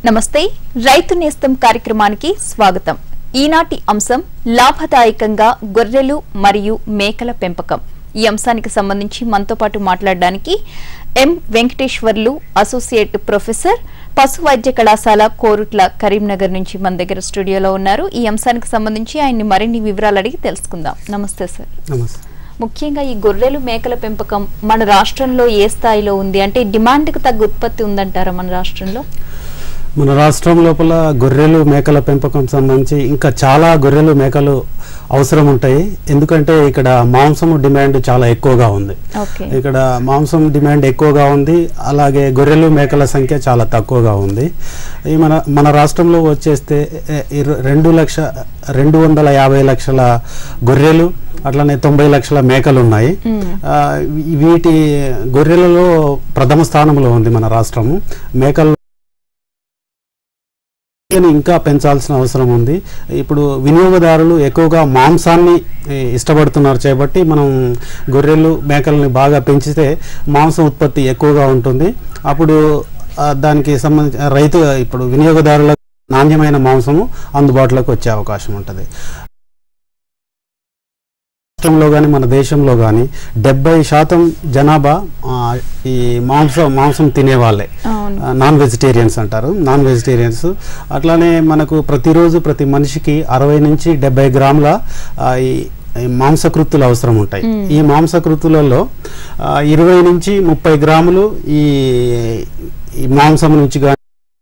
నమస్తే రైతు నేస్తం కార్యక్రమానికి స్వాగతం ఈనాటి అంశం లాభదాయకంగా గొర్రెలు మరియు మేకల పెంపకం ఈ అంశానికి సంబంధించి మనతో పాటు మాట్లాడడానికి ఎం వెంకటేశ్వర్లు అసోసియేట్ ప్రొఫెసర్ పశు వైద్య కళాశాల కోరుట్ల కరీంనగర్ నుంచి మన దగ్గర స్టూడియోలో ఉన్నారు ఈ అంశానికి సంబంధించి ఆయన్ని మరిన్ని వివరాలు అడిగి తెలుసుకుందాం నమస్తే సార్ నమస్తే ముఖ్యంగా ఈ గొర్రెలు మేకల పెంపకం మన రాష్ట్రంలో ఏ స్థాయిలో ఉంది అంటే డిమాండ్కి తగ్గ ఉత్పత్తి ఉందంటారా మన రాష్ట్రంలో మన రాష్ట్రం లోపల గొర్రెలు మేకల పెంపకం సంబంధించి ఇంకా చాలా గొర్రెలు మేకలు అవసరం ఉంటాయి ఎందుకంటే ఇక్కడ మాంసం డిమాండ్ చాలా ఎక్కువగా ఉంది ఓకే ఇక్కడ మాంసం డిమాండ్ ఎక్కువగా ఉంది అలాగే గొర్రెలు మేకల సంఖ్య చాలా తక్కువగా ఉంది ఈ మన మన రాష్ట్రంలో వచ్చేస్తే ఎ, ఇరు- రెండు లక్ష రెండు వందల యాభై లక్షల గొర్రెలు అట్లనే తొంభై లక్షల మేకలు ఉన్నాయి ఆ, వీ- వీటి గొర్రెలలో ప్రథమ స్థానంలో ఉంది మన రాష్ట్రము మేకలు సంఖ్యను ఇంకా పెంచాల్సిన అవసరం ఉంది ఇప్పుడు వినియోగదారులు ఎక్కువగా మాంసాన్ని ఏ, ఇష్టపడుతున్నారు చేపట్టి మనం గొర్రెలు మేకల్ని బాగా పెంచితే మాంసం ఉత్పత్తి ఎక్కువగా ఉంటుంది అప్పుడు ఆ, దానికి సంబంధించి రైతు ఇప్పుడు వినియోగదారులకు నాణ్యమైన మాంసము అందుబాటులోకి వచ్చే అవకాశం ఉంటుంది రాష్ట్రంలో కానీ మన దేశంలో కానీ డెబ్బై శాతం జనాభా ఆ, ఈ మాంసం మాంసం తినేవాళ్ళే అవును ఆ, నాన్ వెజిటేరియన్స్ అంటారు నాన్ వెజిటేరియన్స్ అట్లానే మనకు ప్రతిరోజు ప్రతి మనిషికి అరవై నుంచి డెబ్బై గ్రాముల ఆ, ఈ ఈ మాంసకృత్తులు అవసరం ఉంటాయి మ్మ్. ఈ మాంసకృత్తులలో ఆ, ఇరవై నుంచి ముప్పై గ్రాములు ఈ ఈ మాంసం నుంచి కానీ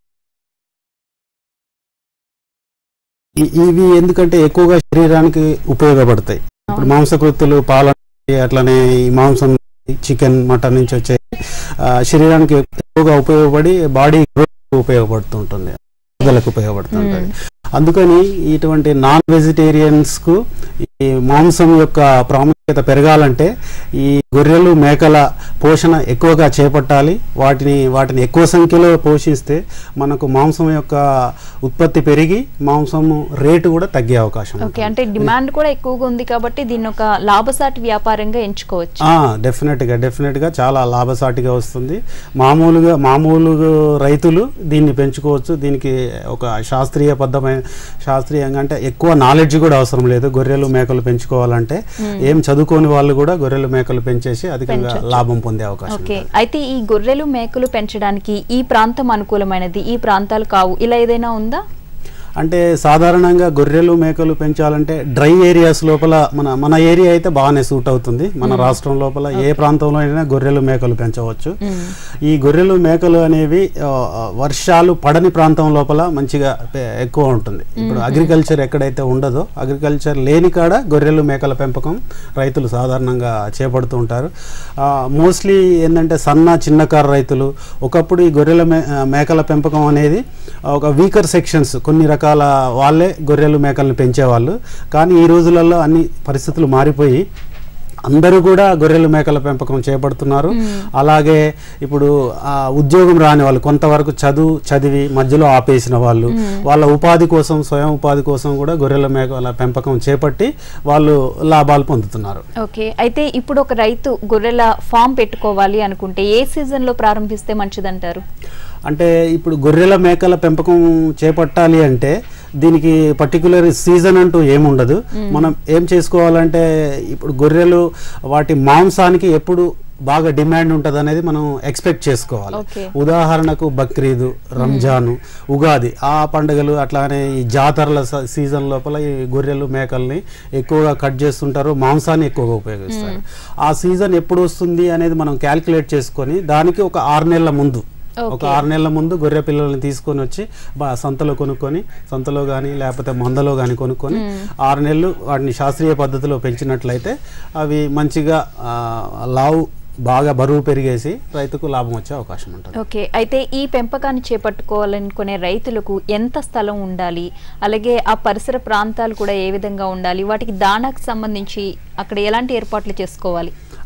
ఇవి ఎందుకంటే ఎక్కువగా శరీరానికి ఉపయోగపడతాయి ఇప్పుడు మాంసకృత్తులు పాల నుంచి, అట్లనే ఈ మాంసం చికెన్ మటన్ నుంచి వచ్చే ఆ, శరీరానికి ఎక్కువగా ఉపయోగపడి బాడీ గ్రోత్ ఉపయోగపడుతుంటుంది ఎదుగుదలకు ఉపయోగపడుతుంటుంది అందుకని ఇటువంటి నాన్ వెజిటేరియన్స్ కు ఈ మాంసం యొక్క ప్రాముఖ్యత పెరగాలంటే ఈ గొర్రెలు మేకల పోషణ ఎక్కువగా చేపట్టాలి వాటిని వాటిని ఎక్కువ సంఖ్యలో పోషిస్తే మనకు మాంసం యొక్క ఉత్పత్తి పెరిగి మాంసము రేటు కూడా తగ్గే అవకాశం ఓకే ఉంటుంది. అంటే డిమాండ్ కూడా ఎక్కువగా ఉంది కాబట్టి దీన్ని ఒక లాభసాటి వ్యాపారంగా ఎంచుకోవచ్చు ఆ, డెఫినెట్గా డెఫినెట్గా చాలా లాభసాటిగా వస్తుంది మామూలుగా మామూలు రైతులు దీన్ని పెంచుకోవచ్చు దీనికి ఒక శాస్త్రీయ బద్ధమైన శాస్త్రీయంగా అంటే ఎక్కువ నాలెడ్జ్ కూడా అవసరం లేదు గొర్రెలు మేకలు పెంచుకోవాలంటే ఏం చదువుకోని వాళ్ళు కూడా గొర్రెలు మేకలు పెంచేసి అధికంగా పెంచొచ్చు. లాభం పొందే అవకాశం ఓకే ఉంటుంది. అయితే ఈ గొర్రెలు మేకలు పెంచడానికి ఈ ప్రాంతం అనుకూలమైనది ఈ ప్రాంతాలు కావు ఇలా ఏదైనా ఉందా అంటే సాధారణంగా గొర్రెలు మేకలు పెంచాలంటే డ్రై ఏరియాస్ లోపల మన మన ఏరియా అయితే బాగానే సూట్ అవుతుంది మన రాష్ట్రం లోపల ఏ ప్రాంతంలో అయినా గొర్రెలు మేకలు పెంచవచ్చు మ్మ్. ఈ గొర్రెలు మేకలు అనేవి ఆ, వర్షాలు పడని ప్రాంతం లోపల మంచిగా పె- ఎక్కువ ఉంటుంది ఇప్పుడు అగ్రికల్చర్ ఎక్కడైతే ఉండదో అగ్రికల్చర్ లేని కాడ గొర్రెలు మేకల పెంపకం రైతులు సాధారణంగా చేపడుతూ ఉంటారు మోస్ట్లీ ఏంటంటే సన్న చిన్నకారు రైతులు ఒకప్పుడు ఈ గొర్రెల మే ఆ, మేకల పెంపకం అనేది ఒక వీకర్ సెక్షన్స్ కొన్ని రకాల వాళ్ళే గొర్రెలు మేకలను పెంచేవాళ్ళు కానీ ఈ రోజులలో అన్ని పరిస్థితులు మారిపోయి అందరూ కూడా గొర్రెలు మేకల పెంపకం చేపడుతున్నారు అలాగే ఇప్పుడు ఆ, ఉద్యోగం రాని వాళ్ళు కొంతవరకు చదువు చదివి మధ్యలో ఆపేసిన వాళ్ళు వాళ్ళ ఉపాధి కోసం స్వయం ఉపాధి కోసం కూడా గొర్రెల మేకల పెంపకం చేపట్టి వాళ్ళు లాభాలు పొందుతున్నారు ఓకే అయితే ఇప్పుడు ఒక రైతు గొర్రెల ఫామ్ పెట్టుకోవాలి అనుకుంటే ఏ సీజన్ లో ప్రారంభిస్తే మంచిదంటారు అంటే ఇప్పుడు గొర్రెల మేకల పెంపకం చేపట్టాలి అంటే దీనికి పర్టికులర్ సీజన్ అంటూ ఏముండదు మనం ఏం చేసుకోవాలంటే ఇప్పుడు గొర్రెలు వాటి మాంసానికి ఎప్పుడు బాగా డిమాండ్ ఉంటుంది అనేది మనం ఎక్స్పెక్ట్ చేసుకోవాలి ఓకే. ఉదాహరణకు బక్రీదు రంజాను ఉగాది ఆ పండుగలు అట్లానే ఈ జాతరల స- సీజన్ లోపల ఈ గొర్రెలు మేకల్ని ఎక్కువగా కట్ చేస్తుంటారు మాంసాన్ని ఎక్కువగా ఉపయోగిస్తారు ఆ సీజన్ ఎప్పుడు వస్తుంది అనేది మనం క్యాల్కులేట్ చేసుకొని దానికి ఒక ఆరు నెలల ముందు ఒక ఆరు నెలల ముందు గొర్రె పిల్లల్ని తీసుకొని వచ్చి బా సంతలో కొనుక్కొని సంతలో కానీ లేకపోతే మందలో కానీ కొనుక్కొని ఆరు నెలలు వాటిని శాస్త్రీయ పద్ధతిలో పెంచినట్లయితే అవి మంచిగా ఆ, లావు బాగా బరువు పెరిగేసి రైతుకు లాభం వచ్చే అవకాశం ఉంటుంది ఓకే అయితే ఈ పెంపకాన్ని చేపట్టుకోవాలనుకునే రైతులకు ఎంత స్థలం ఉండాలి అలాగే ఆ పరిసర ప్రాంతాలు కూడా ఏ విధంగా ఉండాలి వాటికి దానాకు సంబంధించి అక్కడ ఎలాంటి ఏర్పాట్లు చేసుకోవాలి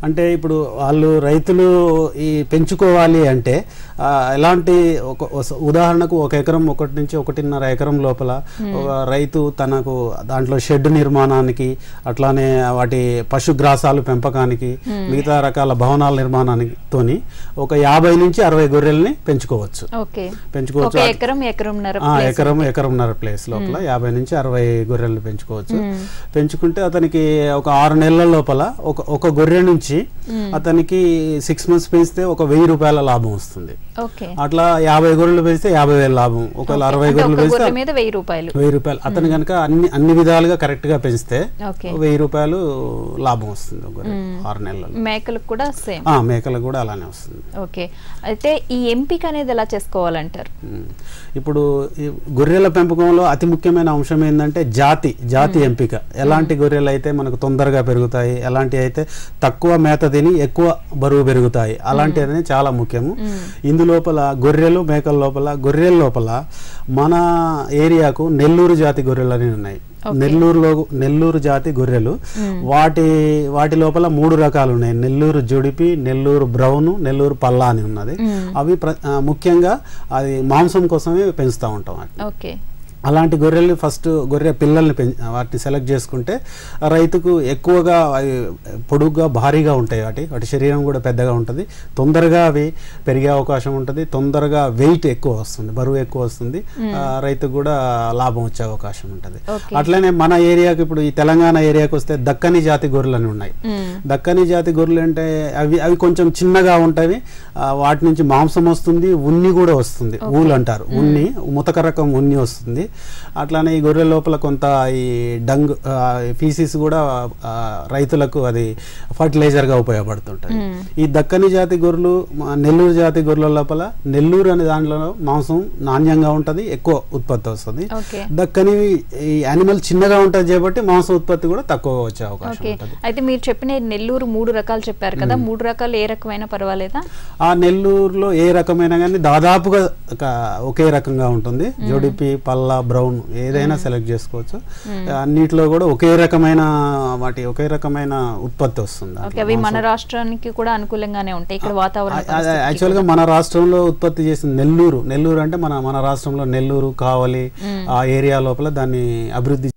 అంటే ఇప్పుడు వాళ్ళు రైతులు ఈ పెంచుకోవాలి అంటే ఆ, ఎలాంటి ఒక ఒక- ఉదాహరణకు ఒక ఎకరం ఒకటి నుంచి ఒకటిన్నర ఎకరం లోపల ఒక రైతు తనకు దాంట్లో షెడ్ నిర్మాణానికి అట్లానే వాటి పశుగ్రాసాలు పెంపకానికి మిగతా రకాల భవనాల నిర్మాణానికి తోని ఒక యాభై నుంచి అరవై గొర్రెల్ని పెంచుకోవచ్చు ఓకే పెంచుకోవచ్చు ఒక ఎకరం ఎకరంన్నర ఆ, place ఎకరం ఎకరంన్నర ప్లేస్ లోపల యాభై నుంచి అరవై గొర్రెలు పెంచుకోవచ్చు పెంచుకుంటే అతనికి ఒక ఆరు నెలల లోపల ఒక ఒక గొర్రె నుంచి అతనికి సిక్స్ మంత్స్ పెంచితే ఒక వెయ్యి రూపాయల లాభం వస్తుంది ఓకే అట్లా యాభై గొర్రెలు పెంచితే యాభై వేల లాభం ఒకవేళ అరవై అంటే గొర్రెలు ఒక పెంచితే గొర్రె మీద వెయ్యి రూపాయలు వెయ్యి రూపాయలు అతను కనుక అన్ని అన్ని విధాలుగా కరెక్ట్ గా పెంచితే ఓకే వెయ్యి రూపాయలు లాభం వస్తుంది ఒక గొర్రె ఆరు నెలల్లో మేకలకు కూడా సేమ్ ఆ, మేకలకు కూడా అలానే వస్తుంది ఓకే అయితే ఈ ఎంపిక అనేది ఎలా చేసుకోవాలంటారు ఉమ్. ఇప్పుడు ఈ గొర్రెల పెంపకంలో అతి ముఖ్యమైన అంశం ఏంటంటే జాతి జాతి ఎంపిక ఎలాంటి గొర్రెలు అయితే మనకు తొందరగా పెరుగుతాయి ఎలాంటి అయితే తక్కువ మేత తిని ఎక్కువ బరువు పెరుగుతాయి అలాంటి అనేది చాలా ముఖ్యము ఇందులోపల గొర్రెలు మేకల లోపల గొర్రెల లోపల మన ఏరియాకు నెల్లూరు జాతి గొర్రెలు అని ఉన్నాయి నెల్లూరులో నెల్లూరు జాతి గొర్రెలు వాటి వాటి లోపల మూడు రకాలు ఉన్నాయి నెల్లూరు జుడిపి నెల్లూరు బ్రౌన్ నెల్లూరు పల్లా అని ఉన్నది అవి ప్ర- ఆ, ముఖ్యంగా అది మాంసం కోసమే పెంచుతూ ఉంటాం వాటిని. ఓకే అలాంటి గొర్రెల్ని ఫస్ట్ గొర్రె పిల్లల్ని పెం వాటిని సెలెక్ట్ చేసుకుంటే ఆ రైతుకు ఎక్కువగా అవి పొడుగ్గా భారీగా ఉంటాయి వాటి వాటి శరీరం కూడా పెద్దగా ఉంటుంది తొందరగా అవి పెరిగే అవకాశం ఉంటుంది తొందరగా వెయిట్ ఎక్కువ వస్తుంది బరువు ఎక్కువ వస్తుంది ఆ, రైతుకు కూడా లాభం వచ్చే అవకాశం ఉంటుంది ఓకే. అట్లనే మన ఏరియాకి ఇప్పుడు ఈ తెలంగాణ ఏరియాకి వస్తే దక్కని జాతి గొర్రెలు అని ఉన్నాయి మ్మ్. దక్కని జాతి గొర్రెలు అంటే అవి అవి కొంచెం చిన్నగా ఉంటాయి ఆ, వాటి నుంచి మాంసం వస్తుంది ఉన్ని కూడా వస్తుంది ఊలు అంటారు ఉన్ని ముతక రకం ఉన్ని వస్తుంది అట్లానే ఈ గొర్రెల లోపల కొంత ఈ డంగ్ ఫీసిస్ కూడా ఆ, రైతులకు అది ఫర్టిలైజర్గా ఉపయోగపడుతుంటుంది ఈ దక్కని జాతి గొర్రెలు మా నెల్లూరు జాతి గొర్రెల లోపల నెల్లూరు అనే దాంట్లో మాంసం నాణ్యంగా ఉంటుంది ఎక్కువ ఉత్పత్తి వస్తుంది ఓకే దక్కని ఈ యానిమల్ చిన్నగా ఉంటుంది కాబట్టి మాంసం ఉత్పత్తి కూడా తక్కువ వచ్చే అవకాశం ఓకే ఉంటుంది అయితే మీరు చెప్పిన ఈ నెల్లూరు మూడు రకాలు చెప్పారు కదా మూడు రకాలు ఏ రకమైన పర్వాలేదా ఆ నెల్లూరులో ఏ రకమైన కానీ దాదాపుగా ఒక ఒకే రకంగా ఉంటుంది జోడిపి పల్లా బ్రౌన్ ఏదైనా సెలెక్ట్ చేసుకోవచ్చు అన్నిటిలో కూడా ఒకే రకమైన వాటి ఒకే రకమైన ఉత్పత్తి వస్తుంది ఓకే అవి మన రాష్ట్రానికి కూడా అనుకూలంగానే ఉంటాయి ఇక్కడ వాతావరణ పరిస్థితులకి యాక్చువల్గా మన రాష్ట్రంలో ఉత్పత్తి చేసిన నెల్లూరు నెల్లూరు అంటే మన మన రాష్ట్రంలో నెల్లూరు కావలి ఆ ఏరియా లోపల దాన్ని అభివృద్ధి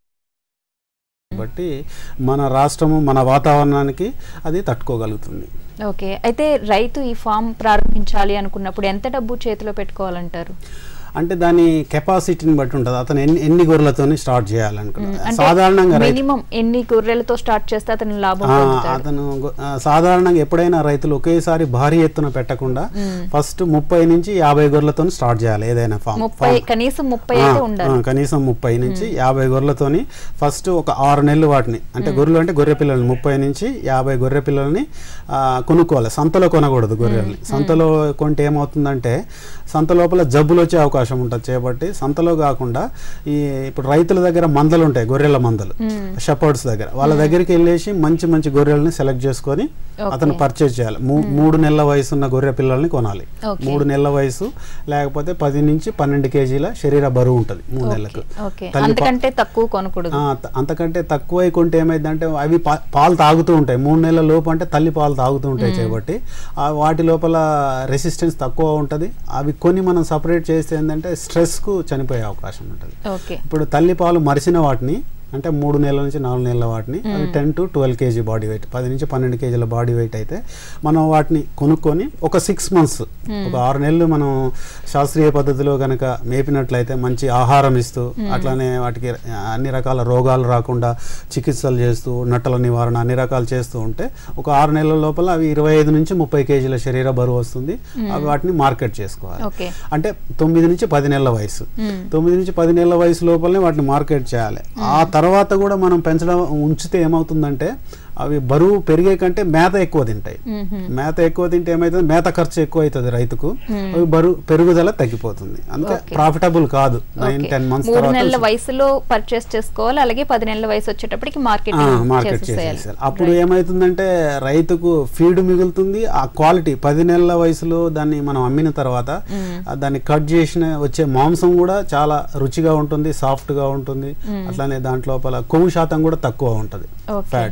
కాబట్టి మన రాష్ట్రము మన వాతావరణానికి అది తట్టుకోగలుగుతుంది ఓకే అయితే రైతు ఈ ఫామ్ ప్రారంభించాలి అనుకున్నప్పుడు ఎంత డబ్బు చేతిలో పెట్టుకోవాలంటారు అంటే దాని కెపాసిటీని బట్టి ఉంటుంది అతను ఎన్ని ఎన్ని గొర్రెలతో స్టార్ట్ చేయాలనుకున్నాడు అంటే సాధారణంగా రైతు మినిమం ఎన్ని గొర్రెలతో స్టార్ట్ చేస్తే అతను లాభం ఆ, పొందుతాడు అతను గొ- ఆ, సాధారణంగా ఎప్పుడైనా రైతులు ఒకేసారి భారీ ఎత్తున పెట్టకుండా ఫస్ట్ ముప్పై నుంచి యాభై గొర్రెలతో స్టార్ట్ చేయాలి ఏదైనా ఫామ్ ముప్పై కనీసం ముప్పై అయితే ఉండాలి కనీసం ముప్పై నుంచి యాభై గొర్రెలతోని ఫస్ట్ ఒక ఆరు నెలలు వాటిని అంటే గొర్రెలు అంటే గొర్రె పిల్లల్ని ముప్పై నుంచి యాభై గొర్రె పిల్లల్ని ఆ, కొనుక్కోవాలి సంతలో కొనకూడదు గొర్రెల్ని సంతలో కొంటే ఏమవుతుందంటే సంత లోపల జబ్బులు వచ్చే అవకాశం ఉంటుంది చేపట్టి సంతలో కాకుండా ఈ ఇప్పుడు రైతుల దగ్గర మందలు ఉంటాయి గొర్రెల మందలు షపర్డ్స్ దగ్గర వాళ్ళ దగ్గరికి వెళ్ళేసి మంచి మంచి గొర్రెల్ని సెలెక్ట్ చేసుకొని అతను పర్చేజ్ చేయాలి మూ- మూడు నెలల వయసు ఉన్న గొర్రె పిల్లల్ని కొనాలి ఓకే. మూడు నెలల వయసు లేకపోతే పది నుంచి పన్నెండు కేజీల శరీర బరువు ఉంటుంది మూడు నెలలకు ఓకే తల్లి పా- అంతకంటే తక్కువ కొనకూడదు ఆ, త- అంతకంటే తక్కువ కొంటే ఏమైందంటే అవి పా- పాలు తాగుతూ ఉంటాయి మూడు నెలల లోపు అంటే తల్లి పాలు తాగుతూ ఉంటాయి కాబట్టి ఆ వాటి లోపల రెసిస్టెన్స్ తక్కువ ఉంటుంది అవి కొన్ని మనం సపరేట్ చేస్తే ఏంటంటే స్ట్రెస్కు చనిపోయే అవకాశం ఉంటుంది ఓకే ఇప్పుడు తల్లి పాలు మరిచిన వాటిని అంటే మూడు నెలల నుంచి నాలుగు నెలల వాటిని అవి ten to twelve kg body weight పది నుంచి పన్నెండు కేజీల బాడీ వెయిట్ అయితే మనం వాటిని కొనుక్కొని ఒక సిక్స్ మంత్స్ ఒక ఆరు నెలలు మనం శాస్త్రీయ పద్ధతిలో కనుక మేపినట్లయితే మంచి ఆహారం ఇస్తూ అట్లానే వాటికి అన్ని రకాల రోగాలు రాకుండా చికిత్సలు చేస్తూ నట్టల నివారణ అన్ని రకాలు చేస్తూ ఉంటే ఒక ఆరు నెలల లోపల అవి ఇరవై ఐదు నుంచి ముప్పై కేజీల శరీర బరువు వస్తుంది అవి వాటిని మార్కెట్ చేసుకోవాలి ఓకే అంటే తొమ్మిది నుంచి పది నెలల వయసు తొమ్మిది నుంచి పది నెలల వయసు లోపలనే వాటిని మార్కెట్ చేయాలి ఆ తర్వాత కూడా మనం పెంచడం ఉంచితే ఏమవుతుందంటే అవి బరువు పెరిగే కంటే మేత ఎక్కువ తింటాయి మేత ఎక్కువ తింటే ఏమవుతుంది మేత ఖర్చు ఎక్కువ అవుతుంది రైతుకు అవి బరువు పెరుగుదల తగ్గిపోతుంది అందుకే ప్రాఫిటబుల్ కాదు నైన్ టెన్ మంత్స్ మూడు తర్వాత నెలల వయసులో పర్చేస్ చేసుకోవాలి అలాగే పది నెలల వయసు వచ్చేటప్పటికి మార్కెట్ మార్కెట్ చేసేసారు అప్పుడు ఏమవుతుందంటే రైతుకు ఫీడ్ మిగులుతుంది ఆ క్వాలిటీ పది నెలల వయసులో దాన్ని మనం అమ్మిన తర్వాత ఆ దాన్ని కట్ చేసిన వచ్చే మాంసం కూడా చాలా రుచిగా ఉంటుంది సాఫ్ట్ గా ఉంటుంది అట్లానే దాంట్లోపల కొవ్వు శాతం కూడా తక్కువ ఉంటుంది Okay. ఫ్యాట్ అదే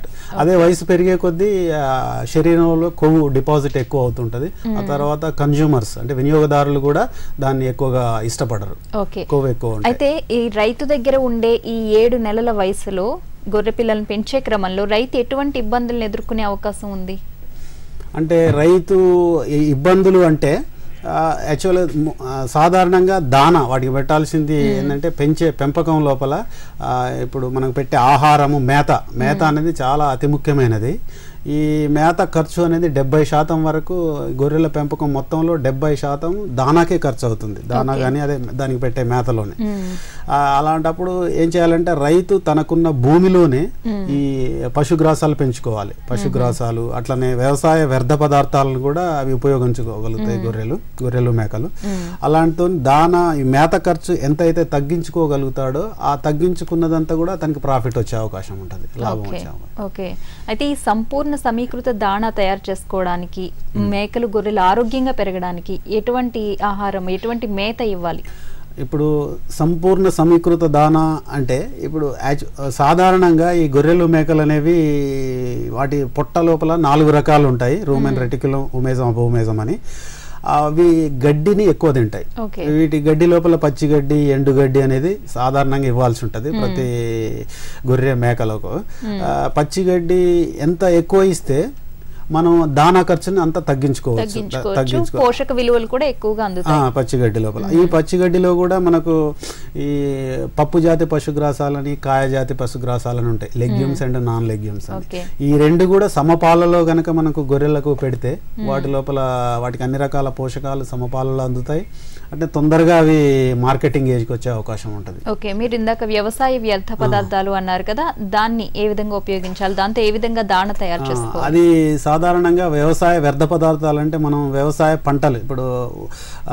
అదే వయసు పెరిగే కొద్దీ ఆ, శరీరంలో కొవ్వు డిపాజిట్ ఎక్కువ అవుతుంటది ఆ తర్వాత కన్జ్యూమర్స్ అంటే వినియోగదారులు కూడా దాన్ని ఎక్కువగా ఇష్టపడరు ఓకే కొవ్వు ఎక్కువ ఉంటాయి అయితే ఈ రైతు దగ్గర ఉండే ఈ ఏడు నెలల వయసులో గొర్రె పిల్లలను పెంచే క్రమంలో రైతు ఎటువంటి ఇబ్బందులను ఎదుర్కొనే అవకాశం ఉంది అంటే రైతు ఈ ఇబ్బందులు అంటే యాక్చువల్గా సాధారణంగా దాన వాటికి పెట్టాల్సింది ఏంటంటే పెంచే పెంపకం లోపల ఆ, ఇప్పుడు మనకు పెట్టే ఆహారము మేత మేత అనేది చాలా అతి ముఖ్యమైనది ఈ మేత ఖర్చు అనేది డెబ్బై శాతం వరకు గొర్రెల పెంపకం మొత్తంలో డెబ్బై శాతం దానాకే ఖర్చు అవుతుంది దానా కానీ అదే దానికి పెట్టే మేతలోనే ఆ, అలాంటప్పుడు ఏం చేయాలంటే రైతు తనకున్న భూమిలోనే ఈ పశుగ్రాసాలు పెంచుకోవాలి పశుగ్రాసాలు అట్లనే వ్యవసాయ వ్యర్థ పదార్థాలను కూడా అవి ఉపయోగించుకోగలుగుతాయి గొర్రెలు గొర్రెలు మేకలు అలాంటి దానా ఈ మేత ఖర్చు ఎంత అయితే తగ్గించుకోగలుగుతాడో ఆ తగ్గించుకున్నదంతా కూడా తనకి ప్రాఫిట్ వచ్చే అవకాశం ఉంటుంది లాభం ఓకే వచ్చే అవకాశం ఓకే అయితే ఈ సంపూర్ణ సమీకృత దాణా తయారు చేసుకోవడానికి మేకలు గొర్రెలు ఆరోగ్యంగా పెరగడానికి ఎటువంటి ఆహారం ఎటువంటి మేత ఇవ్వాలి ఇప్పుడు సంపూర్ణ సమీకృత దానా అంటే ఇప్పుడు యాక్చు- సాధారణంగా ఈ గొర్రెలు మేకలు అనేవి వాటి పొట్ట లోపల నాలుగు రకాలు ఉంటాయి రూమెన్ రెటికులం ఉమేజం అపౌమేజం అని అవి గడ్డిని ఎక్కువ తింటాయి ఓకే వీటి గడ్డి లోపల పచ్చి గడ్డి ఎండు గడ్డి అనేది సాధారణంగా ఇవ్వాల్సి ఉంటుంది ప్రతి గొర్రె మేకలకు ఆ, పచ్చి గడ్డి ఎంత ఎక్కువ ఇస్తే మనం దానా ఖర్చుని అంత తగ్గించుకోవచ్చు త- తగ్గించుకోవచ్చు తగ్గించుకో పోషక విలువలు కూడా ఎక్కువగా ఆ, అందుతాయి పచ్చిగడ్డి లోపల ఈ పచ్చిగడ్డిలో కూడా మనకు ఈ పప్పు జాతి పశుగ్రాసాలని కాయ జాతి పశుగ్రాసాలని ఉంటాయి లెగ్యూమ్స్ అండ్ నాన్ లెగ్యూమ్స్ అని ఓకే ఈ రెండు కూడా సమపాలలో గనక మనకు గొర్రెలకు పెడితే వాటి లోపల వాటికి అన్ని రకాల పోషకాలు సమపాలలో అందుతాయి అంటే తొందరగా అవి మార్కెటింగ్ ఏజ్కి వచ్చే అవకాశం ఉంటుంది ఓకే మీరు ఇందాక వ్యవసాయ వ్యర్థ పదార్థాలు అన్నారు కదా దాన్ని ఏ విధంగా ఉపయోగించాలి దాంతో ఏ విధంగా దాణ తయారు ఆ, చేసుకోవాలి అది సాధారణంగా వ్యవసాయ వ్యర్థ పదార్థాలు అంటే మనం వ్యవసాయ పంటలు ఇప్పుడు ఆ,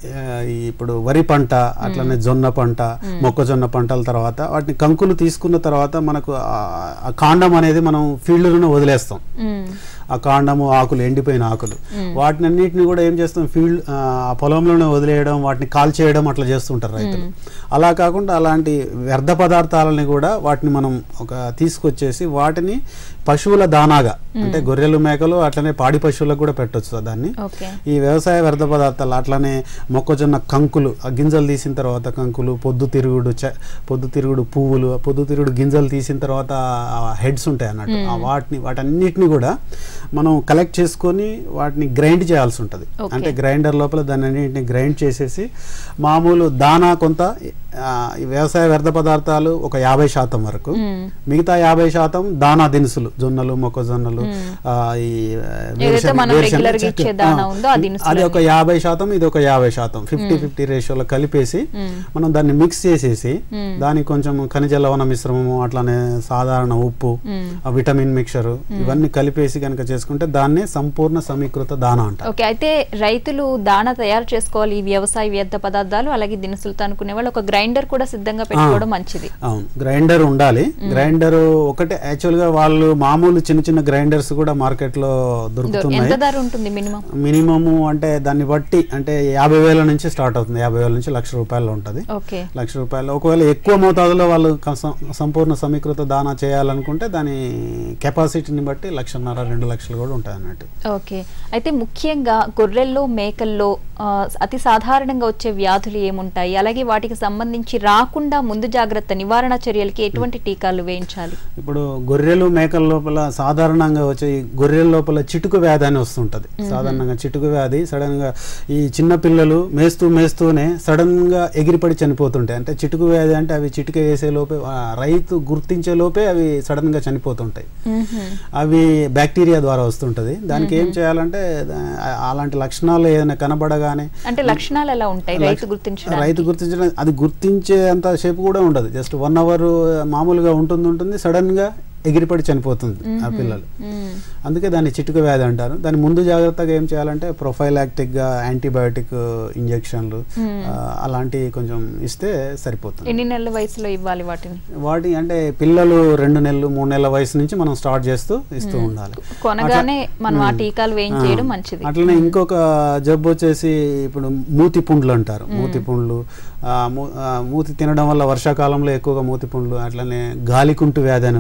ఈ ఇప్పుడు వరి పంట అట్లనే జొన్న పంట మొక్కజొన్న పంటల తర్వాత వాటిని కంకులు తీసుకున్న తర్వాత మనకు ఆ- ఆ కాండం అనేది మనం ఫీల్డ్లోనే వదిలేస్తాం మ్మ్. ఆ కాండము ఆకులు ఎండిపోయిన ఆకులు వాటిని అన్నిటిని కూడా ఏం చేస్తాం ఫీల్డ్ ఆ పొలంలోనే వదిలేయడం వాటిని కాల్ చేయడం అట్లా చేస్తుంటారు రైతులు అలా కాకుండా అలాంటి వ్యర్థ పదార్థాలని కూడా వాటిని మనం ఒక తీసుకొచ్చేసి వాటిని పశువుల దానాగా అంటే గొర్రెలు మేకలు అట్లనే పాడి పశువులకు కూడా పెట్టొచ్చు దాన్ని ఓకే ఈ వ్యవసాయ వ్యర్థ పదార్థాలు అట్లనే మొక్కజొన్న కంకులు ఆ గింజలు తీసిన తర్వాత కంకులు పొద్దు తిరుగుడు చ పొద్దు తిరుగుడు పువ్వులు ఆ పొద్దు తిరుగుడు గింజలు తీసిన తర్వాత హెడ్స్ ఉంటాయి అన్నట్టు ఆ వాటిని వాటన్నిటిని కూడా మనం కలెక్ట్ చేసుకొని వాటిని గ్రైండ్ చేయాల్సి ఉంటుంది Okay. అంటే గ్రైండర్ లోపల దాన్ని అన్నింటిని గ్రైండ్ చేసేసి మామూలు దానా కొంత ఆ, ఈ వ్యవసాయ వ్యర్థ పదార్థాలు ఒక యాభై శాతం వరకు మ్మ్. మిగతా యాభై శాతం దానా దినుసులు జొన్నలు మొక్కజొన్నలు ఆ, ఈ ఆ, వేరుశెనగ- మనం వేరుశెనగ regular గా చెక్క- ఇచ్చే దానా ఆ, ఉందో ఆ దినుసులు అది ఒక యాభై శాతం ఇది ఒక యాభై శాతం ఫిఫ్టీ ఫిఫ్టీ రేషియోలో కలిపేసి మ్మ్. మనం దాన్ని మిక్స్ చేసేసి మ్మ్. దానికి కొంచెం ఖనిజ లవణ మిశ్రమము అట్లానే సాధారణ ఉప్పు మ్మ్. ఆ విటమిన్ మిక్చర్ ఇవన్నీ కలిపేసి కనుక చేసుకుంటే దాన్నే సంపూర్ణ సమీకృత దానా అంటారు ఓకే అయితే రైతులు దాణ తయారు చేసుకోవాలి ఈ వ్యవసాయ వ్యర్థ పదార్థాలు అలాగే దినుసులతో అనుకునే వాళ్ళు ఒక గ్రైండర్ కూడా సిద్ధంగా పెట్టుకోవడం మంచిది అవును గ్రైండర్ ఉండాలి గ్రైండర్ ఒకటే యాక్చువల్ గా వాళ్ళు మామూలు చిన్న చిన్న గ్రైండర్స్ కూడా మార్కెట్ లో దొరుకుతున్నాయి ఎంత ధర ఉంటుంది మినిమం మినిమము అంటే దాన్ని బట్టి అంటే యాభై వేల నుంచి స్టార్ట్ అవుతుంది యాభై వేల నుంచి లక్ష రూపాయలు ఉంటుంది ఓకే లక్ష రూపాయలు ఒకవేళ ఎక్కువ మోతాదులో వాళ్ళు కసం- సంపూర్ణ సమీకృత దానా చేయాలనుకుంటే దాని కెపాసిటీని బట్టి లక్షన్నర రెండు లక్షలు కూడా ఉంటాయి అన్నట్టు ఓకే అయితే ముఖ్యంగా గొర్రెల్లో మేకల్లో ఆ, అతి సాధారణంగా వచ్చే వ్యాధులు ఏముంటాయి అలాగే వాటికి సంబంధించి రాకుండా ముందు జాగ్రత్త నివారణ చర్యలకి ఎటువంటి టీకాలు వేయించాలి ఇప్పుడు గొర్రెలు మేకల లోపల సాధారణంగా వచ్చే ఈ గొర్రెల లోపల చిటుకు వ్యాధి అని వస్తుంటది సాధారణంగా చిటుకు వ్యాధి సడన్ గా ఈ చిన్న పిల్లలు మేస్తూ మేస్తూనే సడన్ గా ఎగిరిపడి చనిపోతుంటాయి అంటే చిటుకు వ్యాధి అంటే అవి చిటుక వేసే లోపే ఆ రైతు గుర్తించే లోపే అవి సడన్ గా చనిపోతుంటాయి మ్మ్హ్మ్. అవి బ్యాక్టీరియా ద్వారా వస్తుంటది దానికి ఏం చేయాలంటే దా- అలాంటి లక్షణాలు ఏదైనా కనబడగానే అంటే లక్షణాలు ఎలా ఉంటాయి రైతు గుర్తించడానికి రైతు గుర్తించడం అది గుర్తించే అంత సేపు కూడా ఉండదు జస్ట్ వన్ అవర్ మామూలుగా ఉంటుంది ఉంటుంది సడన్ గా ఎగిరిపడి చనిపోతుంది ఆ పిల్లలు మ్మ్. అందుకే దాన్ని చిటుక వ్యాధి అంటారు దాని ముందు జాగ్రత్తగా ఏం చేయాలంటే ప్రొఫైలాక్టిక్ గా యాంటీబయాటిక్ ఇంజెక్షన్లు ఆ, అలాంటివి కొంచెం ఇస్తే సరిపోతుంది ఎన్ని నెలల వయసులో ఇవ్వాలి వాటిని వాటి అంటే పిల్లలు రెండు నెలలు మూడు నెలల వయసు నుంచి మనం స్టార్ట్ చేస్తూ ఇస్తూ ఉండాలి కొనగానే మనం ఆ మ్మ్. టీకాలు వేయించేయడం మంచిది అట్లనే ఇంకొక జబ్బు వచ్చేసి ఇప్పుడు మూతి పుండ్లు అంటారు మూతి పుండ్లు ఆ, మూ- ఆ, మూతి తినడం వల్ల వర్షాకాలంలో ఎక్కువగా మూతి పుండ్లు అట్లనే గాలికుంటు వ్యాధి అని అంటారు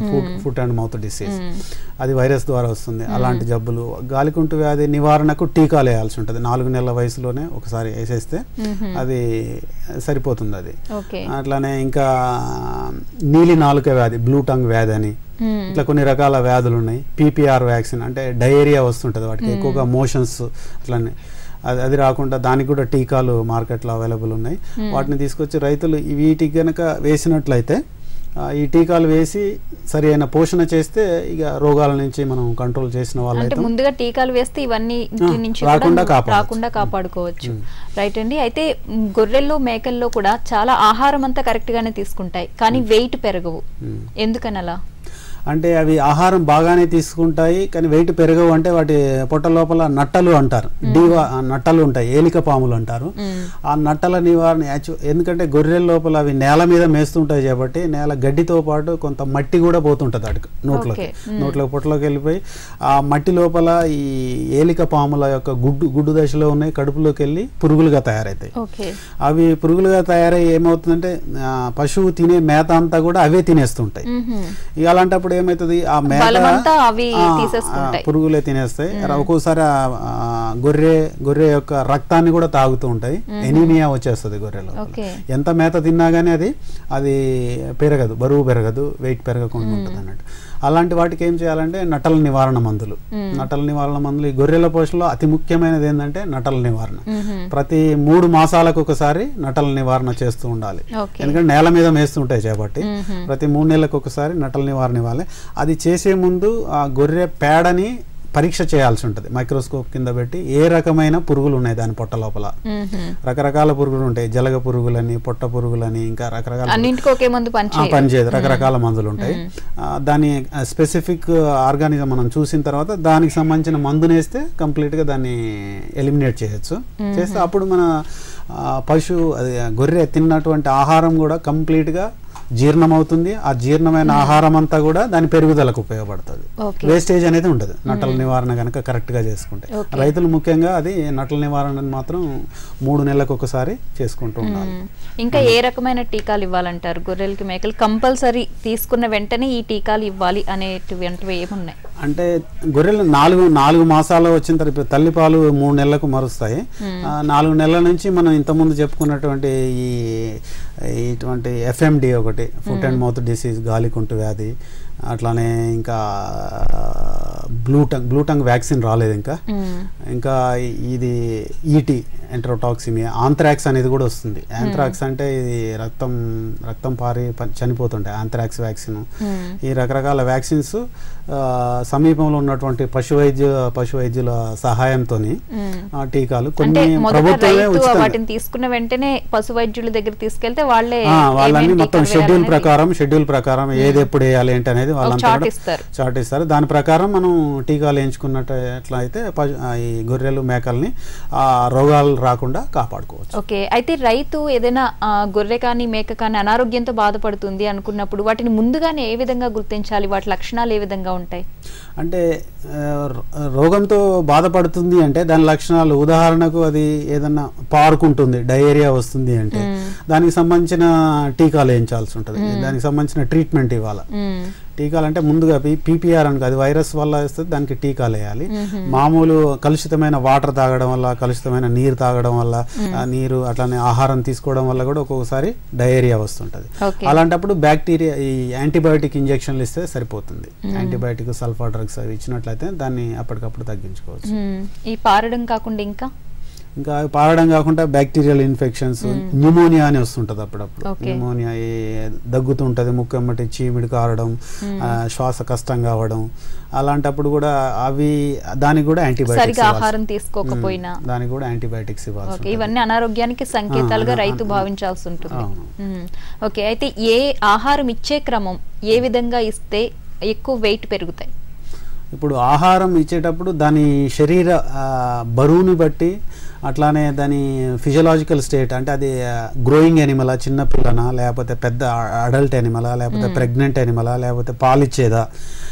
foot foot and mouth disease అది వైరస్ ద్వారా వస్తుంది అలాంటి జబ్బులు గాలికుంటు వ్యాధి నివారణకు టీకాలు వేయాల్సి ఉంటుంది నాలుగు నెలల వయసులోనే ఒకసారి వేసేస్తే అది సరిపోతుంది అది ఓకే అట్లానే ఇంకా నీలి నాలుక వ్యాధి బ్లూ టంగ్ వ్యాధి అని మ్మ్. ఇట్లా కొన్ని రకాల వ్యాధులు ఉన్నాయి పీపీఆర్ వ్యాక్సిన్ అంటే డయేరియా వస్తుంటుంది వాటికి ఎక్కువగా మోషన్స్ అట్లానే అది అది రాకుండా దానికి కూడా టీకాలు మార్కెట్లో అవైలబుల్ ఉన్నాయి వాటిని తీసుకొచ్చి రైతులు ఈ వీటికి గనక వేసినట్లయితే ఆ, ఈ టీకాలు వేసి సరి అయిన పోషణ చేస్తే ఇక రోగాల నుంచి మనం కంట్రోల్ చేసిన అంటే వాళ్ళైతే ముందుగా టీకాలు వేస్తే ఇవన్నీ ఇంటి ఆ, నుంచి రాకుండా కూడా కాపాడొచ్చు. రాకుండా కాపాడుకోవచ్చు రైట్ అండి అయితే మ్, గొర్రెల్లో మేకల్లో కూడా చాలా ఆహారం అంతా కరెక్ట్ గానే తీసుకుంటాయి కానీ వెయిట్ పెరగవు మ్మ్. ఎందుకని అలా అంటే అవి ఆహారం బాగానే తీసుకుంటాయి కానీ వెయిట్ పెరగవు అంటే వాటి పొట్ట లోపల నట్టలు అంటారు డీవా ఆ నట్టలు ఉంటాయి ఏలిక పాములు అంటారు మ్మ్. ఆ నట్టల నివారణ యాక్చు ఎందుకంటే గొర్రెల లోపల అవి నేల మీద మేస్తుంటాయి కాబట్టి నేల గడ్డితో పాటు కొంత మట్టి కూడా పోతుంటుంది అటుకు నోట్లోకి Okay. నోట్లోకి పొట్టలోకి వెళ్ళిపోయి ఆ మట్టి లోపల ఈ ఏలిక పాముల యొక్క గుడ్డు గుడ్డు దశలో ఉన్నాయి కడుపులోకి వెళ్ళి పురుగులుగా తయారవుతాయి ఓకే అవి పురుగులుగా తయారై ఏమవుతుందంటే ఆ, పశువు తినే మేత అంతా కూడా అవే తినేస్తుంటాయి మ్మ్హ్మ్. ఇక అలాంటప్పుడు ఏమవుతుంది ఆ మేత బలమంతా అవి ఆ, తీసేసుకుంటాయి. ఆ, పురుగులే తినేస్తాయి ఒక్కోసారి ఆ, ఆ, గొర్రె గొర్రె యొక్క రక్తాన్ని కూడా తాగుతూ ఉంటాయి ఎనీమియా వచ్చేస్తుంది గొర్రెలో ఓకే ఎంత మేత తిన్నా కానీ అది అది పెరగదు బరువు పెరగదు వెయిట్ పెరగకుండా ఉంటుంది అన్నట్టు అలాంటి వాటికి ఏం చేయాలంటే నటల నివారణ మందులు నటల నివారణ మందులు ఈ గొర్రెల పోషణలో అతి ముఖ్యమైనది ఏంటంటే నటల నివారణ మ్మ్హ్మ్. ప్రతి మూడు మాసాలకు ఒకసారి నటల నివారణ చేస్తూ ఉండాలి ఓకే ఎందుకంటే నేల మీద మేస్తుంటాయి చేపట్టి మ్మ్హ్మ్. ప్రతి మూడు నెలలకు ఒకసారి నటల నివారణ ఇవ్వాలి అది చేసే ముందు ఆ గొర్రె పేడని పరీక్ష చేయాల్సి ఉంటుంది మైక్రోస్కోప్ కింద పెట్టి ఏ రకమైన పురుగులు ఉన్నాయి దాని పొట్ట లోపల మ్మ్హ్మ్. రకరకాల పురుగులు ఉంటాయి జలగ పురుగులని పొట్ట పురుగులని ఇంకా రకరకాల అన్నింటికి ఒకే మందు ఆ, పనిచేయదు పనిచేయదు రకరకాల మందులు ఉంటాయి ఆ, దాని స్పెసిఫిక్ ఆర్గానిజం మనం చూసిన తర్వాత దానికి సంబంధించిన మందుని వేస్తే కంప్లీట్గా దాన్ని ఎలిమినేట్ చేయొచ్చు చేస్తే అప్పుడు మన ఆ, పశువు అది ఆ, గొర్రె తిన్నటువంటి ఆహారం కూడా కంప్లీట్గా జీర్ణమవుతుంది ఆ జీర్ణమైన ఆహారం అంతా కూడా దాని పెరుగుదలకు ఉపయోగపడుతుంది ఓకే వేస్టేజ్ అనేది ఉండదు నటల నివారణ కనుక కరెక్ట్గా చేసుకుంటే Okay. రైతులు ముఖ్యంగా అది నటల నివారణను మాత్రం మూడు నెలలకు ఒకసారి చేసుకుంటూ ఉండాలి మ్మ్. ఇంకా ఏ రకమైన టీకాలు ఇవ్వాలంటారు గొర్రెలకి మేకలు కంపల్సరీ తీసుకున్న వెంటనే ఈ టీకాలు ఇవ్వాలి అనేటువంటివి ఏమున్నాయి అంటే గొర్రెలు నాలుగు నాలుగు మాసాలు వచ్చిన తర్వాత ఇప్పుడు తల్లిపాలు మూడు నెలలకు మరుస్తాయి ఆ, నాలుగు నెలల నుంచి మనం ఇంతకుముందు చెప్పుకున్నటువంటి ఈ ఇటువంటి ఎఫ్ఎండి ఒకటి ఫుట్ అండ్ మౌత్ డిసీజ్ గాలికుంటు వ్యాధి అట్లానే ఇంకా blue tongue blue tongue vaccine రాలేదు ఇంకా మ్మ్. ఇంకా ఇది ఈటీ ఎంట్రోటాక్సిమియా ఆంథ్రాక్స్ అనేది కూడా వస్తుంది ఆంథ్రాక్స్ అంటే ఇది రక్తం రక్తం పారి ప- చనిపోతుంటాయి ఆంథ్రాక్స్ వ్యాక్సిన్ మ్మ్. ఈ రకరకాల వ్యాక్సిన్స్ ఆ, సమీపంలో ఉన్నటువంటి పశు వైద్య పశు వైద్యుల సహాయంతో మ్మ్. టీకాలు అంటే కొన్ని మొదట ప్రభుత్వమే రైతు ఉచితంగా వాటిని తీసుకున్న వెంటనే పశు వైద్యుల దగ్గర తీసుకెళ్తే వాళ్ళే ఆ, వాళ్ళని ఏమేం మొత్తం టీకాలు షెడ్యూల్ వేయాలనేది ప్రకారం షెడ్యూల్ ప్రకారం ఏది ఎప్పుడు వేయాలి ఏంటి అనేది వాళ్ళంతా చార్ట్ కూడా ఇస్తారు. చార్ట్ ఇస్తారు దాని ప్రకారం మనం టీకాలు వేయించుకున్నట్టు ఎట్లా అయితే పశు- ఆ, ఈ గొర్రెలు మేకల్ని ఆ రోగాలు రాకుండా కాపాడుకోవచ్చు ఓకే అయితే రైతు ఏదైనా ఆ, గొర్రె కానీ మేక కానీ అనారోగ్యంతో బాధపడుతుంది అనుకున్నప్పుడు వాటిని ముందుగానే ఏ విధంగా గుర్తించాలి వాటి లక్షణాలు ఏ విధంగా ఉంటాయి అంటే ఆ, రో- రోగంతో బాధపడుతుంది అంటే దాని లక్షణాలు ఉదాహరణకు అది ఏదన్నా పారుకుంటుంది డయేరియా వస్తుంది అంటే దానికి సంబంధించిన టీకాలు వేయించాల్సి ఉంటుంది దానికి సంబంధించిన ట్రీట్మెంట్ ఇవ్వాలి మ్మ్. టీకాలు అంటే ముందుగా పీపీఆర్ అని అది వైరస్ వల్ల వస్తే దానికి టీకాలు వేయాలి మామూలు కలుషితమైన వాటర్ తాగడం వల్ల కలుషితమైన నీరు తాగడం వల్ల ఆ నీరు అట్లానే ఆహారం తీసుకోవడం వల్ల కూడా ఒక్కొక్కసారి డయేరియా వస్తుంటది ఓకే అలాంటప్పుడు బ్యాక్టీరియా ఈ యాంటీబయాటిక్ ఇంజెక్షన్లు ఇస్తే సరిపోతుంది యాంటీబయాటిక్ సల్ఫర్ డ్రగ్స్ అవి ఇచ్చినట్లయితే దాన్ని అప్పటికప్పుడు తగ్గించుకోవచ్చు మ్మ్. ఈ పారడం కాకుండా ఇంకా ఇంకా అవి పారడం కాకుండా బ్యాక్టీరియల్ ఇన్ఫెక్షన్స్ న్యూమోనియా అని వస్తుంటది అప్పుడప్పుడు Okay. న్యూమోనియా ఈ దగ్గుతుంటది ముక్కమ్మటి చీమిడి కారడం ఆ, శ్వాస కష్టం కావడం అలాంటప్పుడు కూడా అవి దానికి కూడా యాంటీబయాటిక్స్ సరిగా ఆహారం తీసుకోకపోయినా దానికి కూడా యాంటీబయాటిక్స్ ఇవ్వాలి ఓకే ఇవన్నీ అనారోగ్యానికి సంకేతాలుగా ఆ, రైతు ఆ, భావించాల్సి ఉంటుంది అవును. మ్మ్. ఓకే అయితే ఏ ఆహారం ఇచ్చే క్రమం ఏ విధంగా ఇస్తే ఎక్కువ వెయిట్ పెరుగుతాయి ఇప్పుడు ఆహారం ఇచ్చేటప్పుడు దాని శరీర ఆ, బరువుని బట్టి అట్లానే దాని ఫిజియలాజికల్ స్టేట్ అంటే అది గ్రోయింగ్ ఎనిమలా చిన్న పిల్లనా లేకపోతే పెద్ద అడల్ట్ ఎనిమలా లేకపోతే ప్రెగ్నెంట్ ఎనిమలా లేకపోతే పాలిచ్చేదా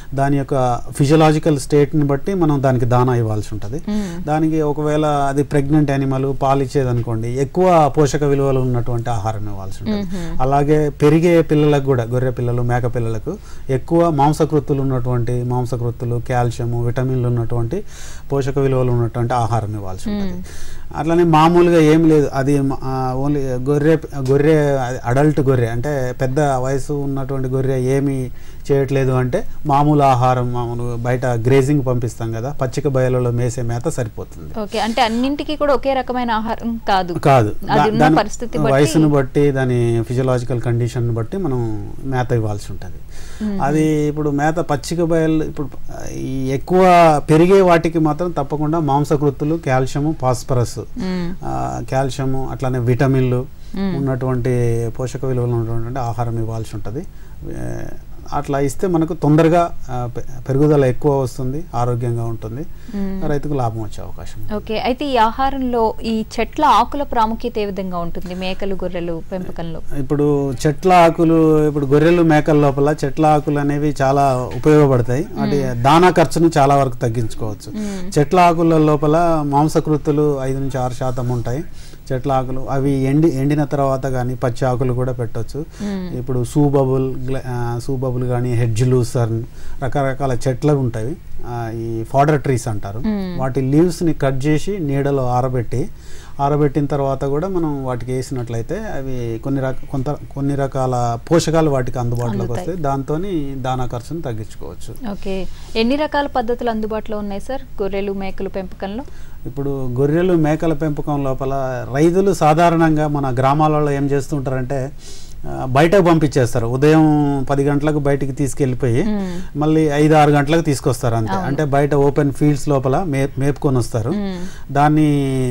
దాని యొక్క ఫిజియలాజికల్ స్టేట్ని బట్టి మనం దానికి దానా ఇవ్వాల్సి ఉంటుంది దానికి ఒకవేళ అది ప్రెగ్నెంట్ యానిమల్ పాలు ఇచ్చేది అనుకోండి ఎక్కువ పోషక విలువలు ఉన్నటువంటి ఆహారం ఇవ్వాల్సి ఉంటుంది అలాగే పెరిగే పిల్లలకు కూడా గొర్రె పిల్లలు మేక పిల్లలకు ఎక్కువ మాంసకృత్తులు ఉన్నటువంటి మాంసకృత్తులు కాల్షియము విటమిన్లు ఉన్నటువంటి పోషక విలువలు ఉన్నటువంటి ఆహారం ఇవ్వాల్సి ఉంటుంది అట్లనే మామూలుగా ఏం లేదు అది ఓన్లీ గొర్రె గొర్రె అడల్ట్ గొర్రె అంటే పెద్ద వయసు ఉన్నటువంటి గొర్రె ఏమి చేయట్లేదు అంటే మామూలు ఆహారం మామూలు బయట గ్రేజింగ్ పంపిస్తాం కదా పచ్చిక బయలలో మేసే మేత సరిపోతుంది ఓకే అంటే అన్నింటికి కూడా ఒకే రకమైన ఆహారం కాదు కాదు అది దా- ఉన్న దాని పరిస్థితి బట్టి వయసును బట్టి దాని ఫిజియలాజికల్ కండిషన్ బట్టి మనం మేత ఇవ్వాల్సి ఉంటుంది అది ఇప్పుడు మేత పచ్చిక బయలు ఇప్పుడు ఆ, ఈ ఎక్కువ పెరిగే వాటికి మాత్రం తప్పకుండా మాంసకృత్తులు కాల్షియము ఫాస్ఫరస్ మ్మ్. ఆ, కాల్షియము అట్లానే విటమిన్లు ఉన్నటువంటి పోషక విలువలు ఉన్నటువంటి ఆహారం ఇవ్వాల్సి ఉంటుంది ఏ, అట్లా ఇస్తే మనకు తొందరగా ఆ, పె- పెరుగుదల ఎక్కువ వస్తుంది ఆరోగ్యంగా ఉంటుంది రైతుకు లాభం వచ్చే అవకాశం ఉంది. ఓకే అయితే ఈ ఆహారంలో ఈ చెట్ల ఆకుల ప్రాముఖ్యత ఏ విధంగా ఉంటుంది మేకలు గొర్రెలు పెంపకంలో ఇప్పుడు చెట్ల ఆకులు ఇప్పుడు గొర్రెలు మేకల లోపల చెట్ల ఆకులు అనేవి చాలా ఉపయోగపడతాయి అంటే దానా ఖర్చును చాలా వరకు తగ్గించుకోవచ్చు చెట్ల ఆకుల లోపల మాంసకృతులు ఐదు నుంచి ఆరు శాతం ఉంటాయి చెట్ల ఆకులు అవి ఎండి ఎండిన తర్వాత కానీ పచ్చి ఆకులు కూడా పెట్టొచ్చు ఇప్పుడు సూబబుల్ సూబబుల్ కానీ హెడ్జ్ లూసర్న్ రకరకాల చెట్లు ఉంటాయి ఆ, ఈ ఫాడర్ ట్రీస్ అంటారు వాటి లీవ్స్ని కట్ చేసి నీడలో ఆరబెట్టి ఆరబెట్టిన తర్వాత కూడా మనం వాటికి వేసినట్లయితే అవి కొన్ని రక కొంత కొన్ని రకాల పోషకాలు వాటికి అందుబాటులోకి వస్తాయి దాంతో దానా ఖర్చును తగ్గించుకోవచ్చు ఓకే ఎన్ని రకాల పద్ధతులు అందుబాటులో ఉన్నాయి సార్ గొర్రెలు మేకలు పెంపకంలో ఇప్పుడు గొర్రెలు మేకల పెంపకం లోపల రైతులు సాధారణంగా మన గ్రామాలలో ఏం చేస్తుంటారంటే ఆ, బయటకు పంపించేస్తారు ఉదయం పది గంటలకు బయటికి తీసుకెళ్ళిపోయి మళ్ళీ ఐదు ఆరు గంటలకు తీసుకొస్తారు అంతే అంటే బయట ఓపెన్ ఫీల్డ్స్ లోపల మే మేపుకొని వస్తారు దాన్ని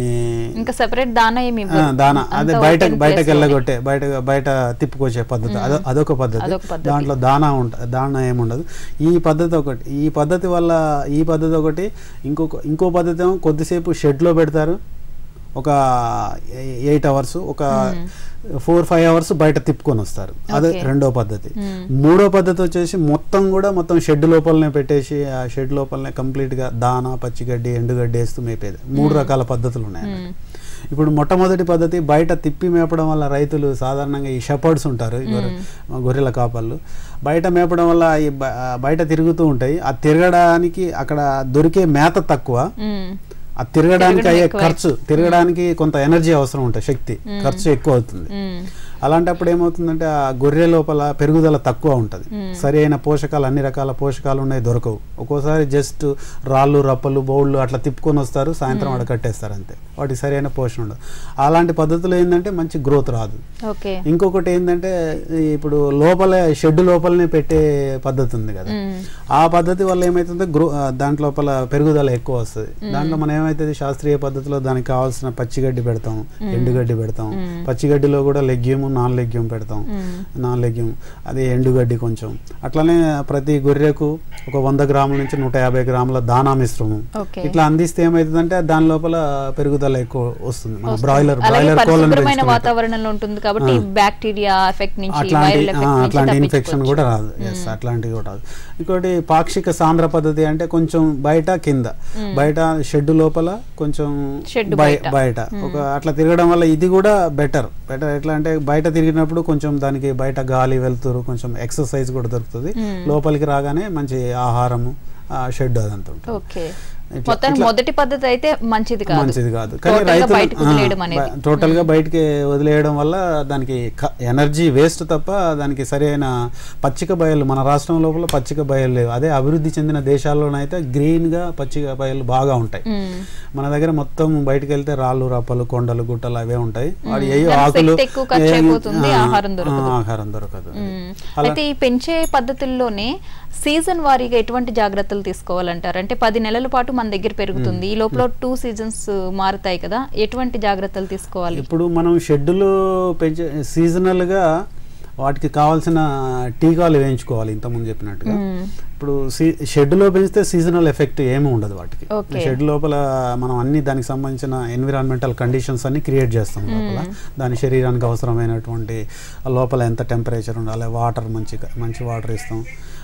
ఇంకా సెపరేట్ దానా ఏమి ఆ, ఇవ్వరు. దానా అదే అంతా బయట open బయటకు place లోనే. వెళ్ళగొట్టే బయట బయట తిప్పుకొచ్చే పద్ధతి అదో అదొక పద్ధతి అదొక పద్ధతి. దాంట్లో దానా ఉంటుంది దానా ఏముండదు ఈ పద్ధతి ఒకటి ఈ పద్ధతి వల్ల ఈ పద్ధతి ఒకటి ఇంకొక ఇంకో పద్ధతి ఏమో కొద్దిసేపు షెడ్లో పెడతారు ఒక ఎయిట్ అవర్స్ ఒక ఫోర్ ఫైవ్ అవర్స్ బయట తిప్పుకొని వస్తారు అదే Okay. రెండో పద్ధతి మ్మ్. మూడో పద్ధతి వచ్చేసి మొత్తం కూడా మొత్తం షెడ్ లోపలనే పెట్టేసి ఆ షెడ్ లోపలనే complete గా దానా పచ్చిగడ్డి ఎండుగడ్డి వేస్తూ మేపేది మూడు రకాల పద్ధతులు ఉన్నాయి మ్మ్. ఇప్పుడు మొట్టమొదటి పద్ధతి బయట తిప్పి మేపడం వల్ల రైతులు సాధారణంగా ఈ షెపర్డ్స్ ఉంటారు ఈ గొర్రె గొర్రెల కాపర్లు బయట మేపడం వల్ల ఈ బ- ఆ బయట తిరుగుతూ ఉంటాయి ఆ తిరగడానికి అక్కడ దొరికే మేత తక్కువ మ్మ్. ఆ తిరగడానికి తిరగడం అయ్యే ఎక్కువ. ఖర్చు తిరగడానికి కొంత ఎనర్జీ అవసరం ఉంటుంది శక్తి ఖర్చు ఎక్కువ అవుతుంది మ్మ్. అలాంటప్పుడు ఏమవుతుందంటే ఆ గొర్రె లోపల పెరుగుదల తక్కువ ఉంటుంది సరి అయిన పోషకాలు అన్ని రకాల పోషకాలు ఉన్నాయి దొరకవు ఒక్కోసారి జస్ట్ రాళ్ళు రప్పలు బౌళ్ళు అట్లా తిప్పుకొని వస్తారు సాయంత్రం ఆడ కట్టేస్తారు అంతే వాటికి సరైన పోషణ ఉండదు అలాంటి పద్ధతులు ఏంటంటే మంచి గ్రోత్ రాదు ఓకే ఇంకొకటి ఏంటంటే ఈ ఇప్పుడు లోపల షెడ్ లోపలనే పెట్టే పద్ధతి ఉంది కదా మ్మ్. ఆ పద్ధతి వల్ల ఏమవుతుందో గ్రో ఆ, దాంట్ లోపల పెరుగుదల ఎక్కువ వస్తుంది దాంట్లో మనం ఏమవుతుంది శాస్త్రీయ పద్ధతిలో దానికి కావాల్సిన పచ్చిగడ్డి పెడతాం ఎండుగడ్డి పెడతాం పచ్చిగడ్డిలో కూడా లెగ్యూమ్ నాన్ లెగ్యూమ్ పెడతాం నాన్ లెగ్యూమ్ అది ఎండుగడ్డి కొంచెం అట్లనే ప్రతి గొర్రెకు ఒక వంద గ్రాముల నుంచి నూట యాభై గ్రాముల దానా మిశ్రమం ఓకే ఇట్లా అందిస్తే ఏమవుతుందంటే దాని లోపల పెరుగుదల ఎక్కువ వస్తుంది మన బ్రాయిలర్ అలాగే బ్రాయిలర్ కోళ్ళని పరిశుభ్రమైన పెంచుకునే వాతావరణంలో ఉంటుంది కాబట్టి బ్యాక్టీరియా ఎఫెక్ట్ నుంచి అట్లాంటి వైరల్ ఆ, ఎఫెక్ట్ నుంచి అట్లాంటి ఇన్ఫెక్షన్ తప్పించుకోవచ్చు. కూడా రాదు ఎస్ అట్లాంటివి కూడా రాదు ఇంకోటి పాక్షిక సాంద్ర పద్ధతి అంటే కొంచెం బయట కింద బయట షెడ్ లోపల కొంచెం షెడ్ బయ- బయట. బయట ఒక అట్లా తిరగడం వల్ల ఇది కూడా బెటర్ బెటర్ ఎట్లా అంటే బయట తిరిగినప్పుడు కొంచెం దానికి బయట గాలి వెళ్తురు కొంచెం ఎక్సర్సైజ్ కూడా దొరుకుతుంది లోపలికి రాగానే మంచి ఆహారము షెడ్ అదంతా ఉంటుంది ఓకే ఇట్లా- మొత్తం ఇట్లా- మొదటి పద్ధతి అయితే మంచిది కాదు మంచిది కాదు కానీ Total గా రైతులు బయటకు వదిలేయడం అనేది టోటల్ గా బయటికి వదిలేయడం వల్ల దానికి ఎనర్జీ వేస్ట్ తప్ప దానికి సరైన పచ్చిక బయలు మన రాష్ట్రం లోపల పచ్చిక బయలు లేవు అదే అభివృద్ధి చెందిన దేశాల్లోనైతే గ్రీన్ గా పచ్చిక బయలు బాగా ఉంటాయి మ్మ్. మన దగ్గర మొత్తం బయటికి వెళ్తే రాళ్ళు రప్పలు కొండలు గుట్టలు అవే ఉంటాయి వాడి ఏ దానికి ఆకులు శక్తి ఎక్కువ ఖర్చు ఏ- అయిపోతుంది, ఆ, ఆహారం దొరకదు. ఆ, ఆహారం దొరకదు మ్మ్. అయితే ఈ పెంచే పద్ధతుల్లోనే సీజన్ వారీగా ఎటువంటి జాగ్రత్తలు తీసుకోవాలంటారు అంటే పది నెలల పాటు మన దగ్గర పెరుగుతుంది ఈ లోపల టూ సీజన్స్ మారుతాయి కదా ఎటువంటి జాగ్రత్తలు తీసుకోవాలి ఇప్పుడు మనం షెడ్యూల్ పెంచే సీజనల్ గా వాటికి కావాల్సిన టీకాలు వేయించుకోవాలి ఇంతకుముందు చెప్పినట్టుగా మ్మ్. ఇప్పుడు షెడ్లో పెంచితే సీజనల్ ఎఫెక్ట్ ఏమీ ఉండదు వాటికి Okay. షెడ్ లోపల మనం అన్ని దానికి సంబంధించిన ఎన్విరాన్మెంటల్ కండిషన్స్ అన్ని క్రియేట్ చేస్తాం లోపల దాని శరీరానికి అవసరమైనటువంటి ఆ లోపల ఎంత టెంపరేచర్ ఉండాలి వాటర్ మంచి మంచి వాటర్ ఇస్తాం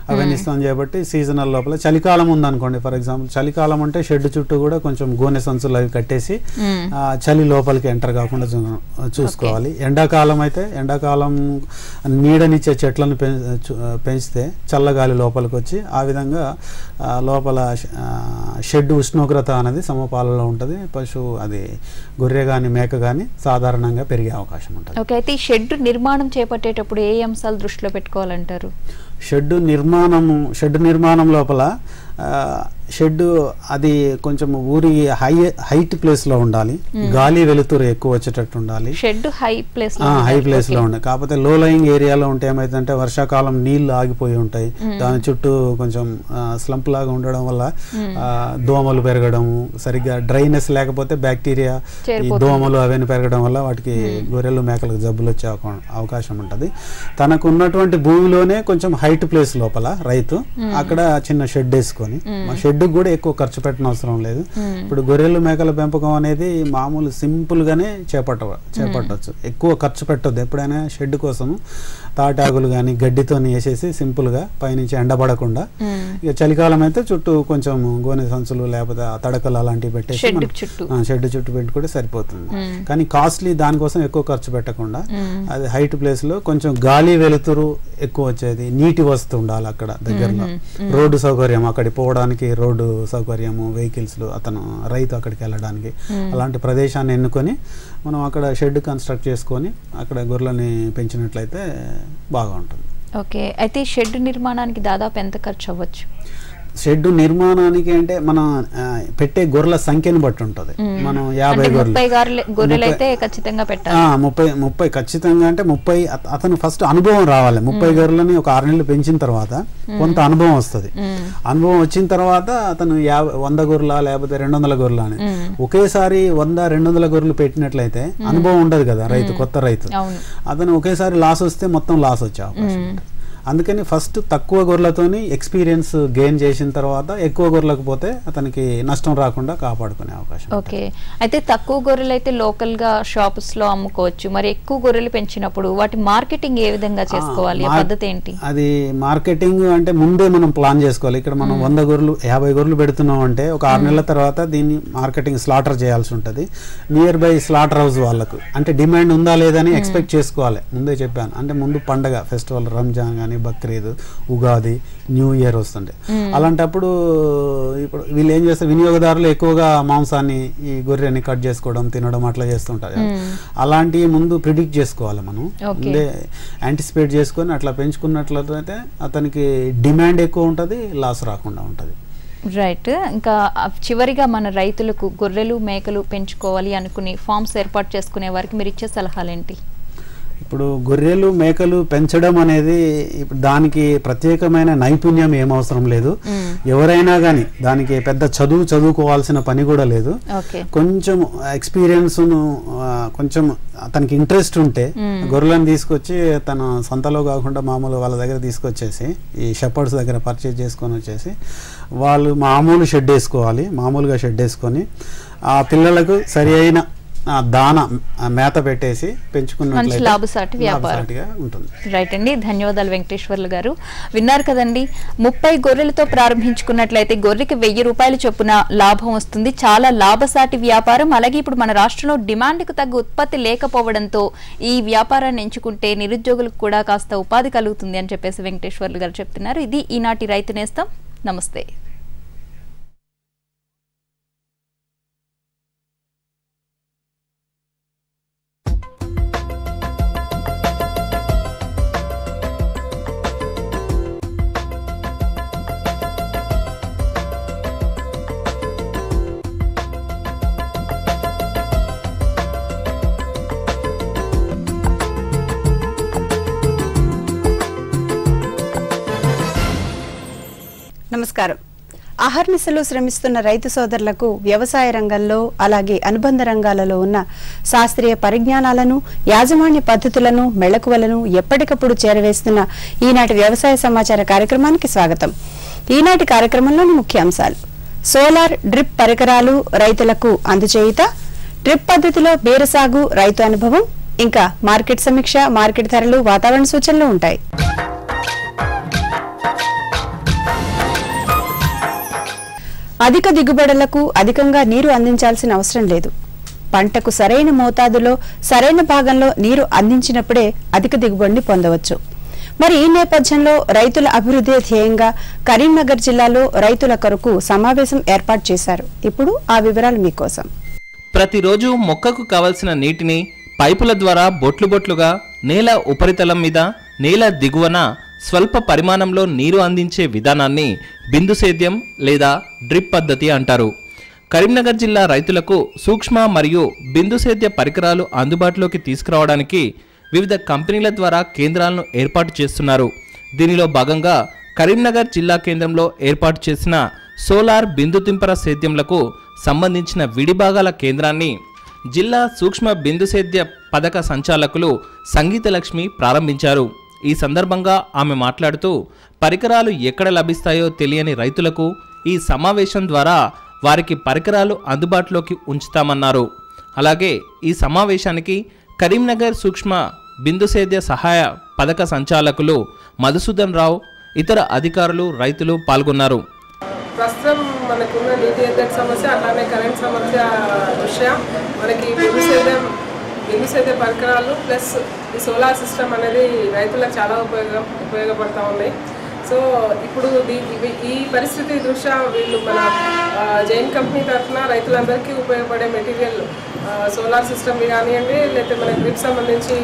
అవన్నీ ఇస్తాం కాబట్టి సీజనల్ లోపల చలికాలం ఉందనుకోండి ఫర్ ఎగ్జాంపుల్ చలికాలం అంటే షెడ్ చుట్టూ కూడా కొంచెం గోనె సంచులు అవి కట్టేసి మ్మ్. ఆ, చలి లోపలికి ఎంటర్ కాకుండా చూ- చూసుకోవాలి ఎండాకాలం అయితే ఎండాకాలం నీడనిచ్చే చెట్లను పెం- చు- పెంచితే చల్లగాలి లోపలికి వచ్చి ఆ విధంగా ఆ, లోపల ఆ, షెడ్ ఉష్ణోగ్రత అనేది సమపాలలో ఉంటుంది పశువు అది గొర్రె కానీ మేక కానీ సాధారణంగా పెరిగే అవకాశం ఉంటుంది ఓకే అయితే ఈ షెడ్ నిర్మాణం చేపట్టేటప్పుడు ఏ అంశాలు దృష్టిలో పెట్టుకోవాలంటారు షెడ్ నిర్మాణము షెడ్ నిర్మాణం లోపల ఆ, షెడ్ అది కొంచెం ఊరి హై హైట్ ప్లేస్లో ఉండాలి గాలి వెలుతురు ఎక్కువ వచ్చేటట్టు ఉండాలి షెడ్ హై ప్లేస్ ఆ, హై ప్లేస్ లో ఉండే కాకపోతే లో లయింగ్ ఏరియాలో ఉంటే ఏమైతుందంటే వర్షాకాలం నీళ్లు ఆగిపోయి ఉంటాయి దాని చుట్టూ కొంచెం స్లంప్ లాగా ఉండడం వల్ల ఆ, దోమలు పెరగడం సరిగ్గా డ్రైనెస్ లేకపోతే బ్యాక్టీరియా ఈ చేరిపోతుంది. దోమలు అవన్నీ పెరగడం వల్ల వాటికి గొర్రెలు మేకలకు జబ్బులు వచ్చే అవకా- అవకాశం ఉంటుంది తనకు ఉన్నటువంటి భూమిలోనే కొంచెం హైట్ ప్లేస్ లోపల రైతు అక్కడ చిన్న షెడ్ వేసుకొని మా షెడ్ కూడా ఎక్కువ ఖర్చు పెట్టిన అవసరం లేదు ఇప్పుడు గొర్రెలు మేకల పెంపకం అనేది మామూలు సింపుల్ గానే చేపట్ట చేపట్టవచ్చు ఎక్కువ ఖర్చు పెట్టొద్దు ఎప్పుడైనా షెడ్ కోసం తాటాకులు కానీ గడ్డితో వేసేసి సింపుల్ గా పైనుంచి ఎండబడకుండా ఇక చలికాలం అయితే చుట్టూ కొంచెం గోనె సంచులు లేకపోతే ఆ తడకలు అలాంటివి పెట్టేసి షెడ్ మనం- చుట్టూ ఆ, షెడ్ చుట్టూ పెట్టుకుంటే సరిపోతుంది మ్మ్. కానీ కాస్ట్లీ దానికోసం ఎక్కువ ఖర్చు పెట్టకుండా మ్మ్. అది హైట్ ప్లేస్ లో కొంచెం గాలి వెలుతురు ఎక్కువ వచ్చేది నీటి వస్తు ఉండాలి అక్కడ దగ్గరలో రోడ్డు సౌకర్యం అక్కడికి పోవడానికి రోడ్డు సౌకర్యము వెహికల్స్ అతను రైతు అక్కడికి వెళ్ళడానికి అలాంటి ప్రదేశాన్ని ఎన్నుకొని మనం అక్కడ షెడ్ కన్స్ట్రక్ట్ చేసుకొని అక్కడ గొర్రెలని పెంచినట్లయితే బాగా ఉంటుంది ఓకే అయితే ఈ షెడ్ నిర్మాణానికి దాదాపు ఎంత ఖర్చు అవ్వచ్చు షెడ్ నిర్మాణానికి అంటే మనం ఆ, పెట్టే గొర్రెల సంఖ్యను బట్టి ఉంటుంది మనం యాభై అంటే గొర్రెలు ముప్పై గారెలు గొర్రెలు ముప్పై- అయితే ఖచ్చితంగా పెట్టాలి ఆ, ముప్పై ముప్పై ఖచ్చితంగా అంటే ముప్పై అత- అతను ఫస్ట్ అనుభవం రావాలి ముప్పై గొర్రెలని ఒక ఆరు నెలలు పెంచిన తర్వాత కొంత అనుభవం వస్తుంది మ్మ్. అనుభవం వచ్చిన తర్వాత అతను యాభై వంద గొర్రెల లేకపోతే రెండు వందల గొర్రెల అని మ్మ్. ఒకేసారి వంద రెండు వందల గొర్రెలు పెట్టినట్లయితే అనుభవం ఉండదు కదా రైతు కొత్త రైతు అవును అతను ఒకేసారి లాస్ వస్తే మొత్తం లాస్ వచ్చే అవకాశం ఉంటుంది. అందుకని ఫస్ట్ తక్కువ గొర్రెలతోని ఎక్స్పీరియన్స్ గెయిన్ చేసిన తర్వాత ఎక్కువ గొర్రెలకు పోతే అతనికి నష్టం రాకుండా కాపాడుకునే అవకాశం ఉంటుంది. ఓకే అయితే తక్కువ గొర్రెలు అయితే లోకల్ గా షాప్స్ లో అమ్ముకోవచ్చు మరి ఎక్కువ గొర్రెలు పెంచినప్పుడు వాటి మార్కెటింగ్ ఏ విధంగా చేసుకోవాలి ఆ మార్- పద్ధతి ఏంటి అది మార్కెటింగ్ అంటే ముందే మనం ప్లాన్ చేసుకోవాలి ఇక్కడ మనం వంద గొర్రెలు యాభై గొర్రెలు పెడుతున్నాం అంటే ఒక ఆరు నెలల తర్వాత దీన్ని మార్కెటింగ్ స్లాటర్ చేయాల్సి ఉంటుంది నియర్ బై స్లాటర్ హౌస్ వాళ్ళకు అంటే డిమాండ్ ఉందా లేదని ఎక్స్పెక్ట్ చేసుకోవాలి ముందే చెప్పాను అంటే ముందు పండగ ఫెస్టివల్ రంజాన్ కానీ బక్రీద్ ఉగాది న్యూ ఇయర్ వస్తుండే అలాంటప్పుడు ఇప్పుడు వీళ్ళు ఏం చేస్తారు వినియోగదారులు ఎక్కువగా మాంసాన్ని ఈ గొర్రెని కట్ చేసుకోవడం తినడం అట్లా చేస్తుంటారు అలాంటివి ముందు ప్రిడిక్ట్ చేసుకోవాలి మనం Okay. ముందే యాంటిసిపేట్ చేసుకొని అట్లా పెంచుకున్నట్లయితే అతనికి డిమాండ్ ఎక్కువ ఉంటుంది లాస్ రాకుండా ఉంటుంది రైట్ ఇంకా ఆ చివరిగా మన రైతులకు గొర్రెలు మేకలు పెంచుకోవాలి అనుకుని ఫార్మ్స్ ఏర్పాటు చేసుకునే వారికి మీరు ఇచ్చే సలహాలు ఏంటి ఇప్పుడు గొర్రెలు మేకలు పెంచడం అనేది ఇప్పుడు దానికి ప్రత్యేకమైన నైపుణ్యం ఏం అవసరం లేదు మ్మ్. ఎవరైనా కానీ దానికి పెద్ద చదువు చదువుకోవాల్సిన పని కూడా లేదు ఓకే కొంచెం ఎక్స్పీరియన్స్ కొంచెం అతనికి ఇంట్రెస్ట్ ఉంటే గొర్రెలను తీసుకొచ్చి తన సంతలో కాకుండా మామూలు వాళ్ళ దగ్గర తీసుకొచ్చేసి ఈ షెపర్డ్స్ దగ్గర పర్చేజ్ చేసుకొని వచ్చేసి వాళ్ళు మామూలు షెడ్ వేసుకోవాలి మామూలుగా షెడ్ వేసుకొని ఆ పిల్లలకు సరి అయిన ఆ దాన ఆ మేత పెట్టేసి పెంచుకున్నట్లయితే మంచి లాభసాటి వ్యాపారం. లాభసాటిగా ఉంటుంది రైట్ అండి ధన్యవాదాలు వెంకటేశ్వర్లు గారు విన్నారు కదండి ముప్పై గొర్రెలతో ప్రారంభించుకున్నట్లయితే గొర్రెకి వెయ్యి రూపాయలు చొప్పున లాభం వస్తుంది చాలా లాభసాటి వ్యాపారం అలాగే ఇప్పుడు మన రాష్ట్రంలో డిమాండ్కు తగ్గ ఉత్పత్తి లేకపోవడంతో ఈ వ్యాపారాన్ని ఎంచుకుంటే నిరుద్యోగులకు కూడా కాస్త ఉపాధి కలుగుతుంది అని చెప్పేసి వెంకటేశ్వర్లు గారు చెప్తున్నారు ఇది ఈనాటి రైతు నేస్తం నమస్తే నమస్కారం అహర్నిశలు శ్రమిస్తున్న రైతు సోదరులకు వ్యవసాయ రంగంలో అలాగే అనుబంధ రంగాలలో ఉన్న శాస్త్రీయ పరిజ్ఞానాలను యాజమాన్య పద్ధతులను మెళకువలను ఎప్పటికప్పుడు చేరవేస్తున్న ఈనాటి వ్యవసాయ సమాచార కార్యక్రమానికి స్వాగతం ఈనాటి కార్యక్రమంలోని ముఖ్య అంశాలు సోలార్ డ్రిప్ పరికరాలు రైతులకు అందుచేయుత డ్రిప్ పద్ధతిలో బీర సాగు రైతు అనుభవం ఇంకా మార్కెట్ సమీక్ష మార్కెట్ ధరలు వాతావరణ సూచనలు ఉంటాయి అధిక దిగుబడులకు అధికంగా నీరు అందించాల్సిన అవసరం లేదు పంటకు సరైన మోతాదులో సరైన భాగంలో నీరు అందించినప్పుడే అధిక దిగుబడిని పొందవచ్చు మరి ఈ నేపథ్యంలో రైతుల అభివృద్ధి ధ్యేయంగా కరీంనగర్ జిల్లాలో రైతుల కొరకు సమావేశం ఏర్పాటు చేశారు ఇప్పుడు ఆ వివరాలు మీకోసం ప్రతిరోజు మొక్కకు కావలసిన నీటిని పైపుల ద్వారా బొట్లు బొట్లుగా నేల ఉపరితలం మీద నేల దిగువన స్వల్ప పరిమాణంలో నీరు అందించే విధానాన్ని బిందు సేద్యం లేదా డ్రిప్ పద్ధతి అంటారు కరీంనగర్ జిల్లా రైతులకు సూక్ష్మ మరియు బిందు సేద్య పరికరాలు అందుబాటులోకి తీసుకురావడానికి వివిధ కంపెనీల ద్వారా కేంద్రాలను ఏర్పాటు చేస్తున్నారు దీనిలో భాగంగా కరీంనగర్ జిల్లా కేంద్రంలో ఏర్పాటు చేసిన సోలార్ బిందు తింపర సేద్యంలకు సంబంధించిన విడిభాగాల కేంద్రాన్ని జిల్లా సూక్ష్మ బిందు సేద్య పథక సంచాలకులు సంగీత లక్ష్మి ప్రారంభించారు ఈ సందర్భంగా ఆమె మాట్లాడుతూ పరికరాలు ఎక్కడ లభిస్తాయో తెలియని రైతులకు ఈ సమావేశం ద్వారా వారికి పరికరాలు అందుబాటులోకి ఉంచుతామన్నారు అలాగే ఈ సమావేశానికి కరీంనగర్ సూక్ష్మ బిందు సేద్య సహాయ పథక సంచాలకులు మధుసూదన్ రావు ఇతర అధికారులు రైతులు పాల్గొన్నారు ప్రస్తుతం మనకున్న నీటి ఎద్దడి సమస్య అలానే కరెంట్ సమస్య దృష్ట్యా మనకి బిందు సేద్యం బిందు సేద్య పరికరాలు ప్లస్ ఈ సోలార్ సిస్టమ్ అనేది రైతులకు చాలా ఉపయోగం ఉపయోగపడతా ఉన్నాయి సో ఇప్పుడు దీ- ఇవి- ఈ పరిస్థితి దృష్ట్యా వీళ్ళు మన ఆ, జైన్ కంపెనీ తరఫున రైతులందరికీ ఉపయోగపడే మెటీరియల్ సోలార్ సిస్టమ్ కానివ్వండి లేకపోతే మన గ్రిప్ సంబంధించి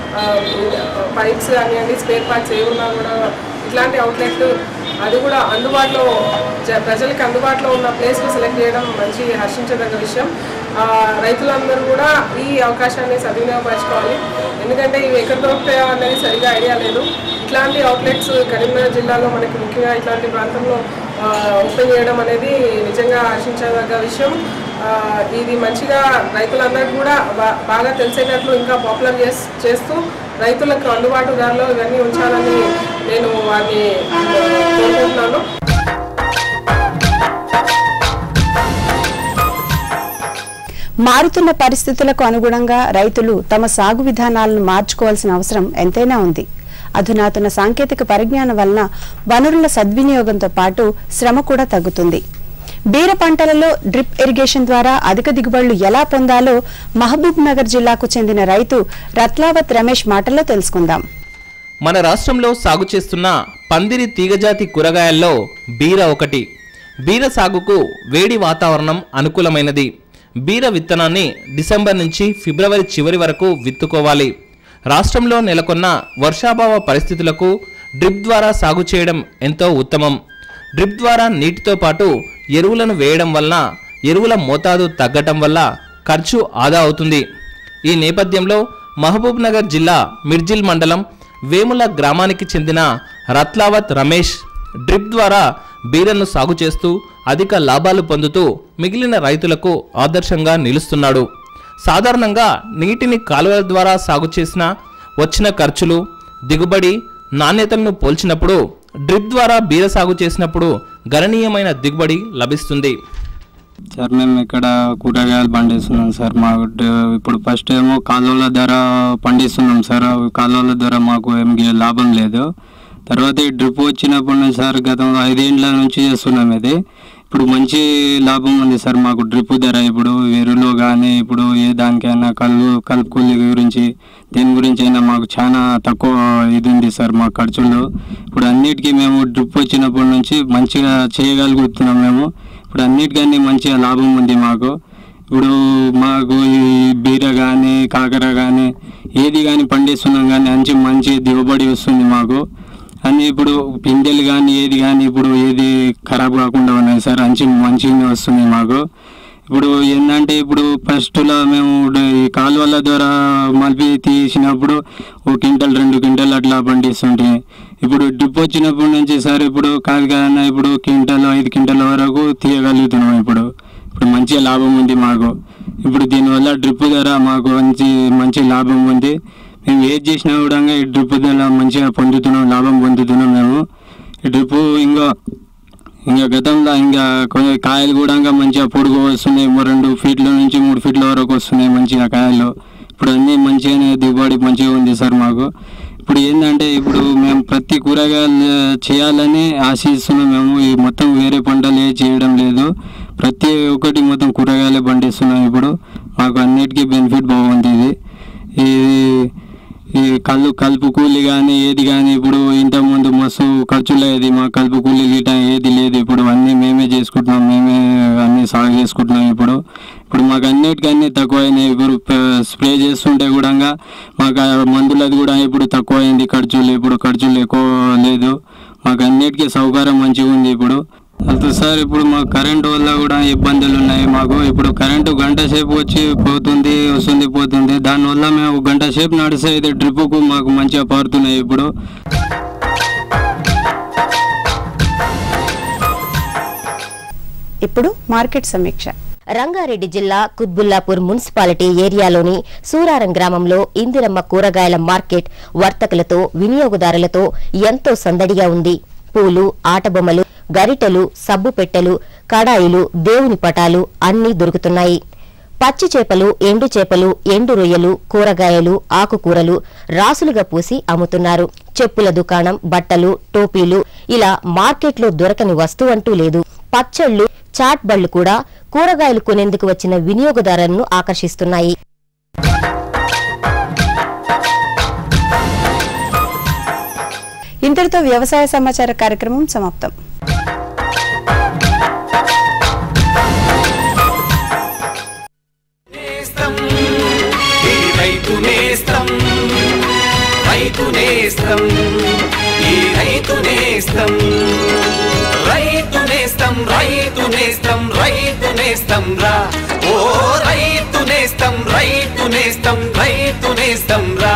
పైప్స్ కానివ్వండి స్పేర్ పార్ట్స్ ఏ ఉన్నా కూడా ఇట్లాంటి అవుట్లెట్ అది కూడా అందుబాటులో జ- ప్రజలకు అందుబాటులో ఉన్న ప్లేస్లో సెలెక్ట్ చేయడం మంచి హర్షించదగ్గ విషయం ఆ, రైతులందరూ కూడా ఈ అవకాశాన్ని సద్వినియోగపరచుకోవాలి ఎందుకంటే ఇవి ఎక్కడ దొరుకుతాయో అనేది సరిగా ఐడియా లేదు ఇట్లాంటి అవుట్లెట్స్ కరీంనగర్ జిల్లాలో మనకి ముఖ్యంగా ఇట్లాంటి ప్రాంతంలో ఆ, ఓపెన్ చేయడం అనేది నిజంగా హర్షించదగ్గ విషయం ఆ, ఇది మంచిగా రైతులందరికీ కూడా బా- బాగా తెలిసేటట్లు ఇంకా పాపులర్ చేస్ చేస్తూ రైతులకు అందుబాటు ధరలో ఇవన్నీ ఉంచాలని నేను వారిని ఆ, కోరుకుంటున్నాను మారుతున్న పరిస్థితులకు అనుగుణంగా రైతులు తమ సాగు విధానాలను మార్చుకోవాల్సిన అవసరం ఎంతైనా ఉంది అధునాతన సాంకేతిక పరిజ్ఞానం వలన వనరుల సద్వినియోగంతో పాటు శ్రమ కూడా తగ్గుతుంది బీర పంటలలో డ్రిప్ ఇరిగేషన్ ద్వారా అధిక దిగుబడులు ఎలా పొందాలో మహబూబ్ నగర్ జిల్లాకు చెందిన రైతు రత్లావత్ రమేష్ మాటల్లో తెలుసుకుందాం మన రాష్ట్రంలో సాగు చేస్తున్న పందిరి తీగజాతి కూరగాయల్లో బీర ఒకటి బీర సాగుకు వేడి వాతావరణం అనుకూలమైనది బీర విత్తనాన్ని డిసెంబర్ నుంచి ఫిబ్రవరి చివరి వరకు విత్తుకోవాలి రాష్ట్రంలో నెలకొన్న వర్షాభావ పరిస్థితులకు డ్రిప్ ద్వారా సాగు చేయడం ఎంతో ఉత్తమం డ్రిప్ ద్వారా నీటితో పాటు ఎరువులను వేయడం వలన ఎరువుల మోతాదు తగ్గటం వల్ల ఖర్చు ఆదా అవుతుంది ఈ నేపథ్యంలో మహబూబ్ నగర్ జిల్లా మిర్జిల్ మండలం వేముల గ్రామానికి చెందిన రత్లావత్ రమేష్ డ్రిప్ ద్వారా బీరను సాగు చేస్తూ అధిక లాభాలు పొందుతూ మిగిలిన రైతులకు ఆదర్శంగా నిలుస్తున్నాడు సాధారణంగా నీటిని కాలువల ద్వారా సాగు చేసిన వచ్చిన ఖర్చులు దిగుబడి నాణ్యతలను పోల్చినప్పుడు డ్రిప్ ద్వారా బీర సాగు చేసినప్పుడు గణనీయమైన దిగుబడి లభిస్తుంది సార్ మేము ఇక్కడ కూరగాయలు పండిస్తున్నాం సార్ మాకు డ- ఇప్పుడు ఫస్ట్ ఏమో కాలువల ధర పండిస్తున్నాం సార్ అవి కాలువల ధర మాకు ఏం గే- లాభం లేదు తర్వాత ఈ డ్రిప్ వచ్చినప్పటి నుంచి సార్ గతంలో ఐదేండ్ల నుంచి చేస్తున్నాం ఇది ఇప్పుడు మంచి లాభం ఉంది సార్ మాకు డ్రిప్ ధర ఇప్పుడు ఎరువులో కానీ ఇప్పుడు ఏ దానికైనా కలుపు కలుపుకూలి గురించి దేని గురించి అయినా మాకు చాలా తక్కువ ఇది ఉంది సార్ మా ఖర్చులు ఇప్పుడు అన్నిటికీ మేము డ్రిప్ వచ్చినప్పటి నుంచి మంచిగా చేయగలుగుతున్నాం మేము ఇప్పుడు అన్నిటికన్నీ మంచిగా లాభం ఉంది మాకు ఇప్పుడు మాకు ఈ బీర కానీ కాకర కానీ ఏది కానీ పండిస్తున్నాం కానీ మంచి మంచి దిగుబడి వస్తుంది మాకు అన్ని ఇప్పుడు పిందెలు కానీ ఏది కానీ ఇప్పుడు ఏది ఖరాబ్ కాకుండా ఉన్నాయి సార్ మంచి మంచిగా వస్తుంది మాకు ఇప్పుడు ఏంటంటే ఇప్పుడు ఫస్ట్లో మేము డ- ఈ కాలువల ద్వారా మలిపి తీసినప్పుడు ఒక క్వింటల్ రెండు క్వింటల్ అట్లా పండిస్తుంటే ఇప్పుడు డ్రిప్ వచ్చినప్పటి నుంచి సార్ ఇప్పుడు కాదు కదన్నా ఇప్పుడు క్వింటల్ ఐదు క్వింటల్ వరకు తీయగలుగుతున్నాం ఇప్పుడు ఇప్పుడు మంచి లాభం ఉంది మాకు ఇప్పుడు దీనివల్ల డ్రిప్ ధర మాకు మంచి మంచి లాభం ఉంది మేము ఏది చేసినా కూడా ఈ డ్రిప్ ధర మంచిగా పొందుతున్నాం లాభం పొందుతున్నాం మేము ఈ డ్రిప్ ఇంకా ఇంకా గతంలో ఇంకా కొన్ని కాయలు కూడా ఇంకా మంచిగా పొడుగు వస్తున్నాయి మూడు రెండు ఫీట్ల నుంచి మూడు ఫీట్ల వరకు వస్తున్నాయి మంచిగా కాయలు ఇప్పుడు అన్నీ మంచిగానే దిగుబడి మంచిగా ఉంది సార్ మాకు ఇప్పుడు ఏంటంటే ఇప్పుడు మేము ప్రతి కూరగాయలు చేయాలని ఆశిస్తున్నాం మేము ఈ మొత్తం వేరే పంటలు ఏ చేయడం లేదు ప్రతి ఒక్కటి మొత్తం కూరగాయలే పండిస్తున్నాం ఇప్పుడు మాకు అన్నిటికీ బెనిఫిట్ బాగుంది ఇది ఈ ఈ కళ్ళు కలుపు కూలి కానీ ఏది కానీ ఇప్పుడు ఇంతకుముందు మస్తు ఖర్చులు అయ్యేది మా కలుపు కూలి గిట ఏది లేదు ఇప్పుడు అన్నీ మేమే చేసుకుంటున్నాం మేమే అన్నీ సాగు చేసుకుంటున్నాం ఇప్పుడు ఇప్పుడు మాకు అన్నిటికీ అన్నీ తక్కువ అయినాయి ఇప్పుడు ప- స్ప్రే చేస్తుంటే కూడా మాకు ఆ మందులది కూడా ఇప్పుడు తక్కువ అయింది ఖర్చులు ఇప్పుడు ఖర్చులు ఎక్కువ లేదు మాకు అన్నిటికీ సౌకర్యం మంచిగా ఉంది ఇప్పుడు అంతే సార్ ఇప్పుడు మాకు కరెంటు వల్ల కూడా ఇబ్బందులు ఉన్నాయి మాకు ఇప్పుడు కరెంటు గంట సేపు వచ్చి పోతుంది వస్తుంది పోతుంది దానివల్ల మేము ఒక గంట సేపు నడిస్తే అయితే ట్రిప్పుకు మాకు మంచిగా పారుతున్నాయి ఇప్పుడు ఇప్పుడు మార్కెట్ సమీక్ష రంగారెడ్డి జిల్లా కుత్బుల్లాపూర్ మున్సిపాలిటీ ఏరియాలోని సూరారం గ్రామంలో ఇందిరమ్మ కూరగాయల మార్కెట్ వర్తకులతో వినియోగదారులతో ఎంతో సందడిగా ఉంది పూలు ఆటబొమ్మలు గరిటెలు సబ్బు పెట్టెలు కడాయిలు దేవుని పటాలు అన్నీ దొరుకుతున్నాయి పచ్చి చేపలు ఎండు చేపలు ఎండు రొయ్యలు కూరగాయలు ఆకుకూరలు రాసులుగా పూసి అమ్ముతున్నారు చెప్పుల దుకాణం బట్టలు టోపీలు ఇలా మార్కెట్లో దొరకని వస్తువంటూ లేదు పచ్చళ్ళు చాట్ బళ్లు కూడా కూరగాయలు కొనేందుకు వచ్చిన వినియోగదారులను ఆకర్షిస్తున్నాయి ఇంతటితో వ్యవసాయ సమాచార కార్యక్రమం సమాప్తం నేస్తం ఈ రైతు నేస్తం రైతు నేస్తం ఈ రైతు నేస్తం రైతు నేస్తం రైతు నేస్తం రైతు నేస్తం రా ఓ రైతు నేస్తం రైతు నేస్తం రైతు నేస్తం రా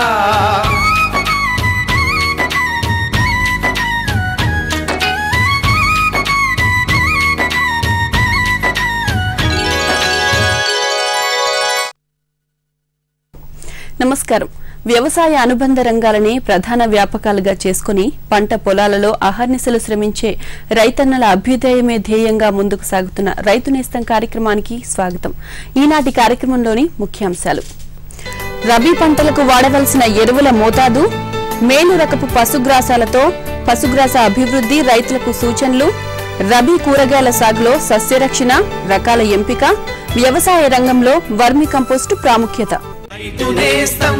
నమస్కారం వ్యవసాయ అనుబంధ రంగాలని ప్రధాన వ్యాపకాలుగా చేసుకుని పంట పొలాలలో అహర్నిశలు శ్రమించే రైతన్నల అభ్యుదయమే ధ్యేయంగా ముందుకు సాగుతున్న రైతు నేస్తం కార్యక్రమానికి స్వాగతం ఈనాటి కార్యక్రమంలోని ముఖ్యాంశాలు రబీ పంటలకు వాడవలసిన ఎరువుల మోతాదు మేలు రకపు పశుగ్రాసాలతో పశుగ్రాస అభివృద్ధి రైతులకు సూచనలు రబీ కూరగాయల సాగులో సస్యరక్షణ రకాల ఎంపిక వ్యవసాయ రంగంలో వర్మి కంపోస్టు ప్రాముఖ్యత రైతు నేస్తం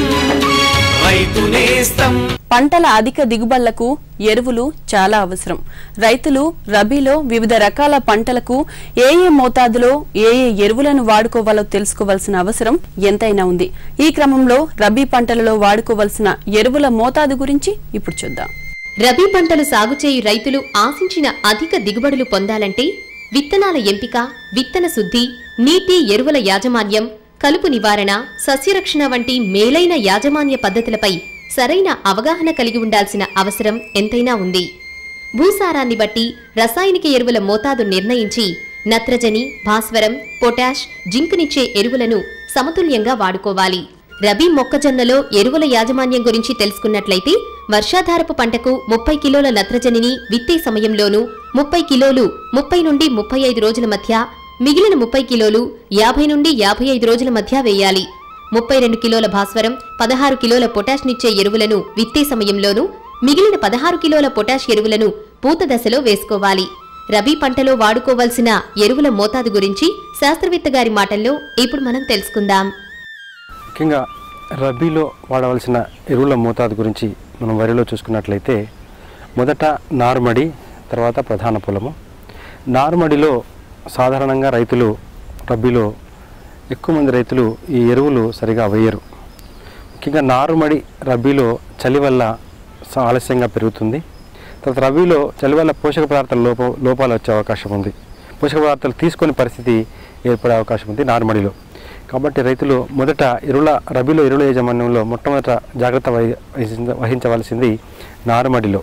రైతు నేస్తం పంటల అధిక దిగుబడులకు ఎరువులు చాలా అవసరం రైతులు రబీలో వివిధ రకాల పంటలకు ఏ ఏ మోతాదులో ఏ ఏ ఎరువులను వాడుకోవాలో తెలుసుకోవాల్సిన అవసరం ఎంతైనా ఉంది ఈ క్రమంలో రబీ పంటలలో వాడుకోవాల్సిన ఎరువుల మోతాదు గురించి ఇప్పుడు చూద్దాం రబీ పంటలు సాగు చేయు రైతులు ఆశించిన అధిక దిగుబడులు పొందాలంటే విత్తనాల ఎంపిక విత్తన శుద్ధి నీటి ఎరువుల యాజమాన్యం కలుపు నివారణ సస్యరక్షణ వంటి మేలైన యాజమాన్య పద్ధతులపై సరైన అవగాహన కలిగి ఉండాల్సిన అవసరం ఎంతైనా ఉంది భూసారాన్ని బట్టి రసాయనిక ఎరువుల మోతాదు నిర్ణయించి నత్రజని భాస్వరం పొటాష్ జింకునిచ్చే ఎరువులను సమతుల్యంగా వాడుకోవాలి రబీ మొక్కజొన్నలో ఎరువుల యాజమాన్యం గురించి తెలుసుకున్నట్లయితే వర్షాధారపు పంటకు ముప్పై కిలోల నత్రజనిని విత్తే సమయంలోనూ ముప్పై కిలోలు ముప్పై నుండి ముప్పై ఐదు రోజుల మధ్య మిగిలిన ముప్పై కిలోలు యాభై నుండి యాభై ఐదు రోజుల మధ్య వేయాలి ముప్పై రెండు కిలోల భాస్వరం పదహారు కిలోల పొటాష్నిచ్చే ఎరువులను విత్తే సమయంలోనూ మిగిలిన పదహారు కిలోల పొటాష్ ఎరువులను పూత దశలో వేసుకోవాలి రబీ పంటలో వాడుకోవాల్సిన ఎరువుల మోతాదు గురించి శాస్త్రవేత్త గారి మాటల్లో ఇప్పుడు మనం తెలుసుకుందాం ముఖ్యంగా రబీలో వాడవలసిన ఎరువుల మోతాదు గురించి మనం వరిలో చూసుకున్నట్లయితే మొదట నారుమడి తర్వాత ప్రధాన పొలము నారుమడిలో సాధారణంగా రైతులు రబీలో ఎక్కువ మంది రైతులు ఈ ఎరువులు సరిగా వేయరు ముఖ్యంగా నారుమడి రబీలో చలి వల్ల స- ఆలస్యంగా పెరుగుతుంది తర్వాత రబీలో చలి వల్ల పోషక పదార్థాల లోప లోపాలు వచ్చే అవకాశం ఉంది పోషక పదార్థాలు తీసుకొని పరిస్థితి ఏర్పడే అవకాశం ఉంది నారుమడిలో కాబట్టి రైతులు మొదట ఎరువుల రబీలో ఎరువుల యాజమాన్యంలో మొట్టమొదట జాగ్రత్త వహి- వహించ- వహించవలసింది నారుమడిలో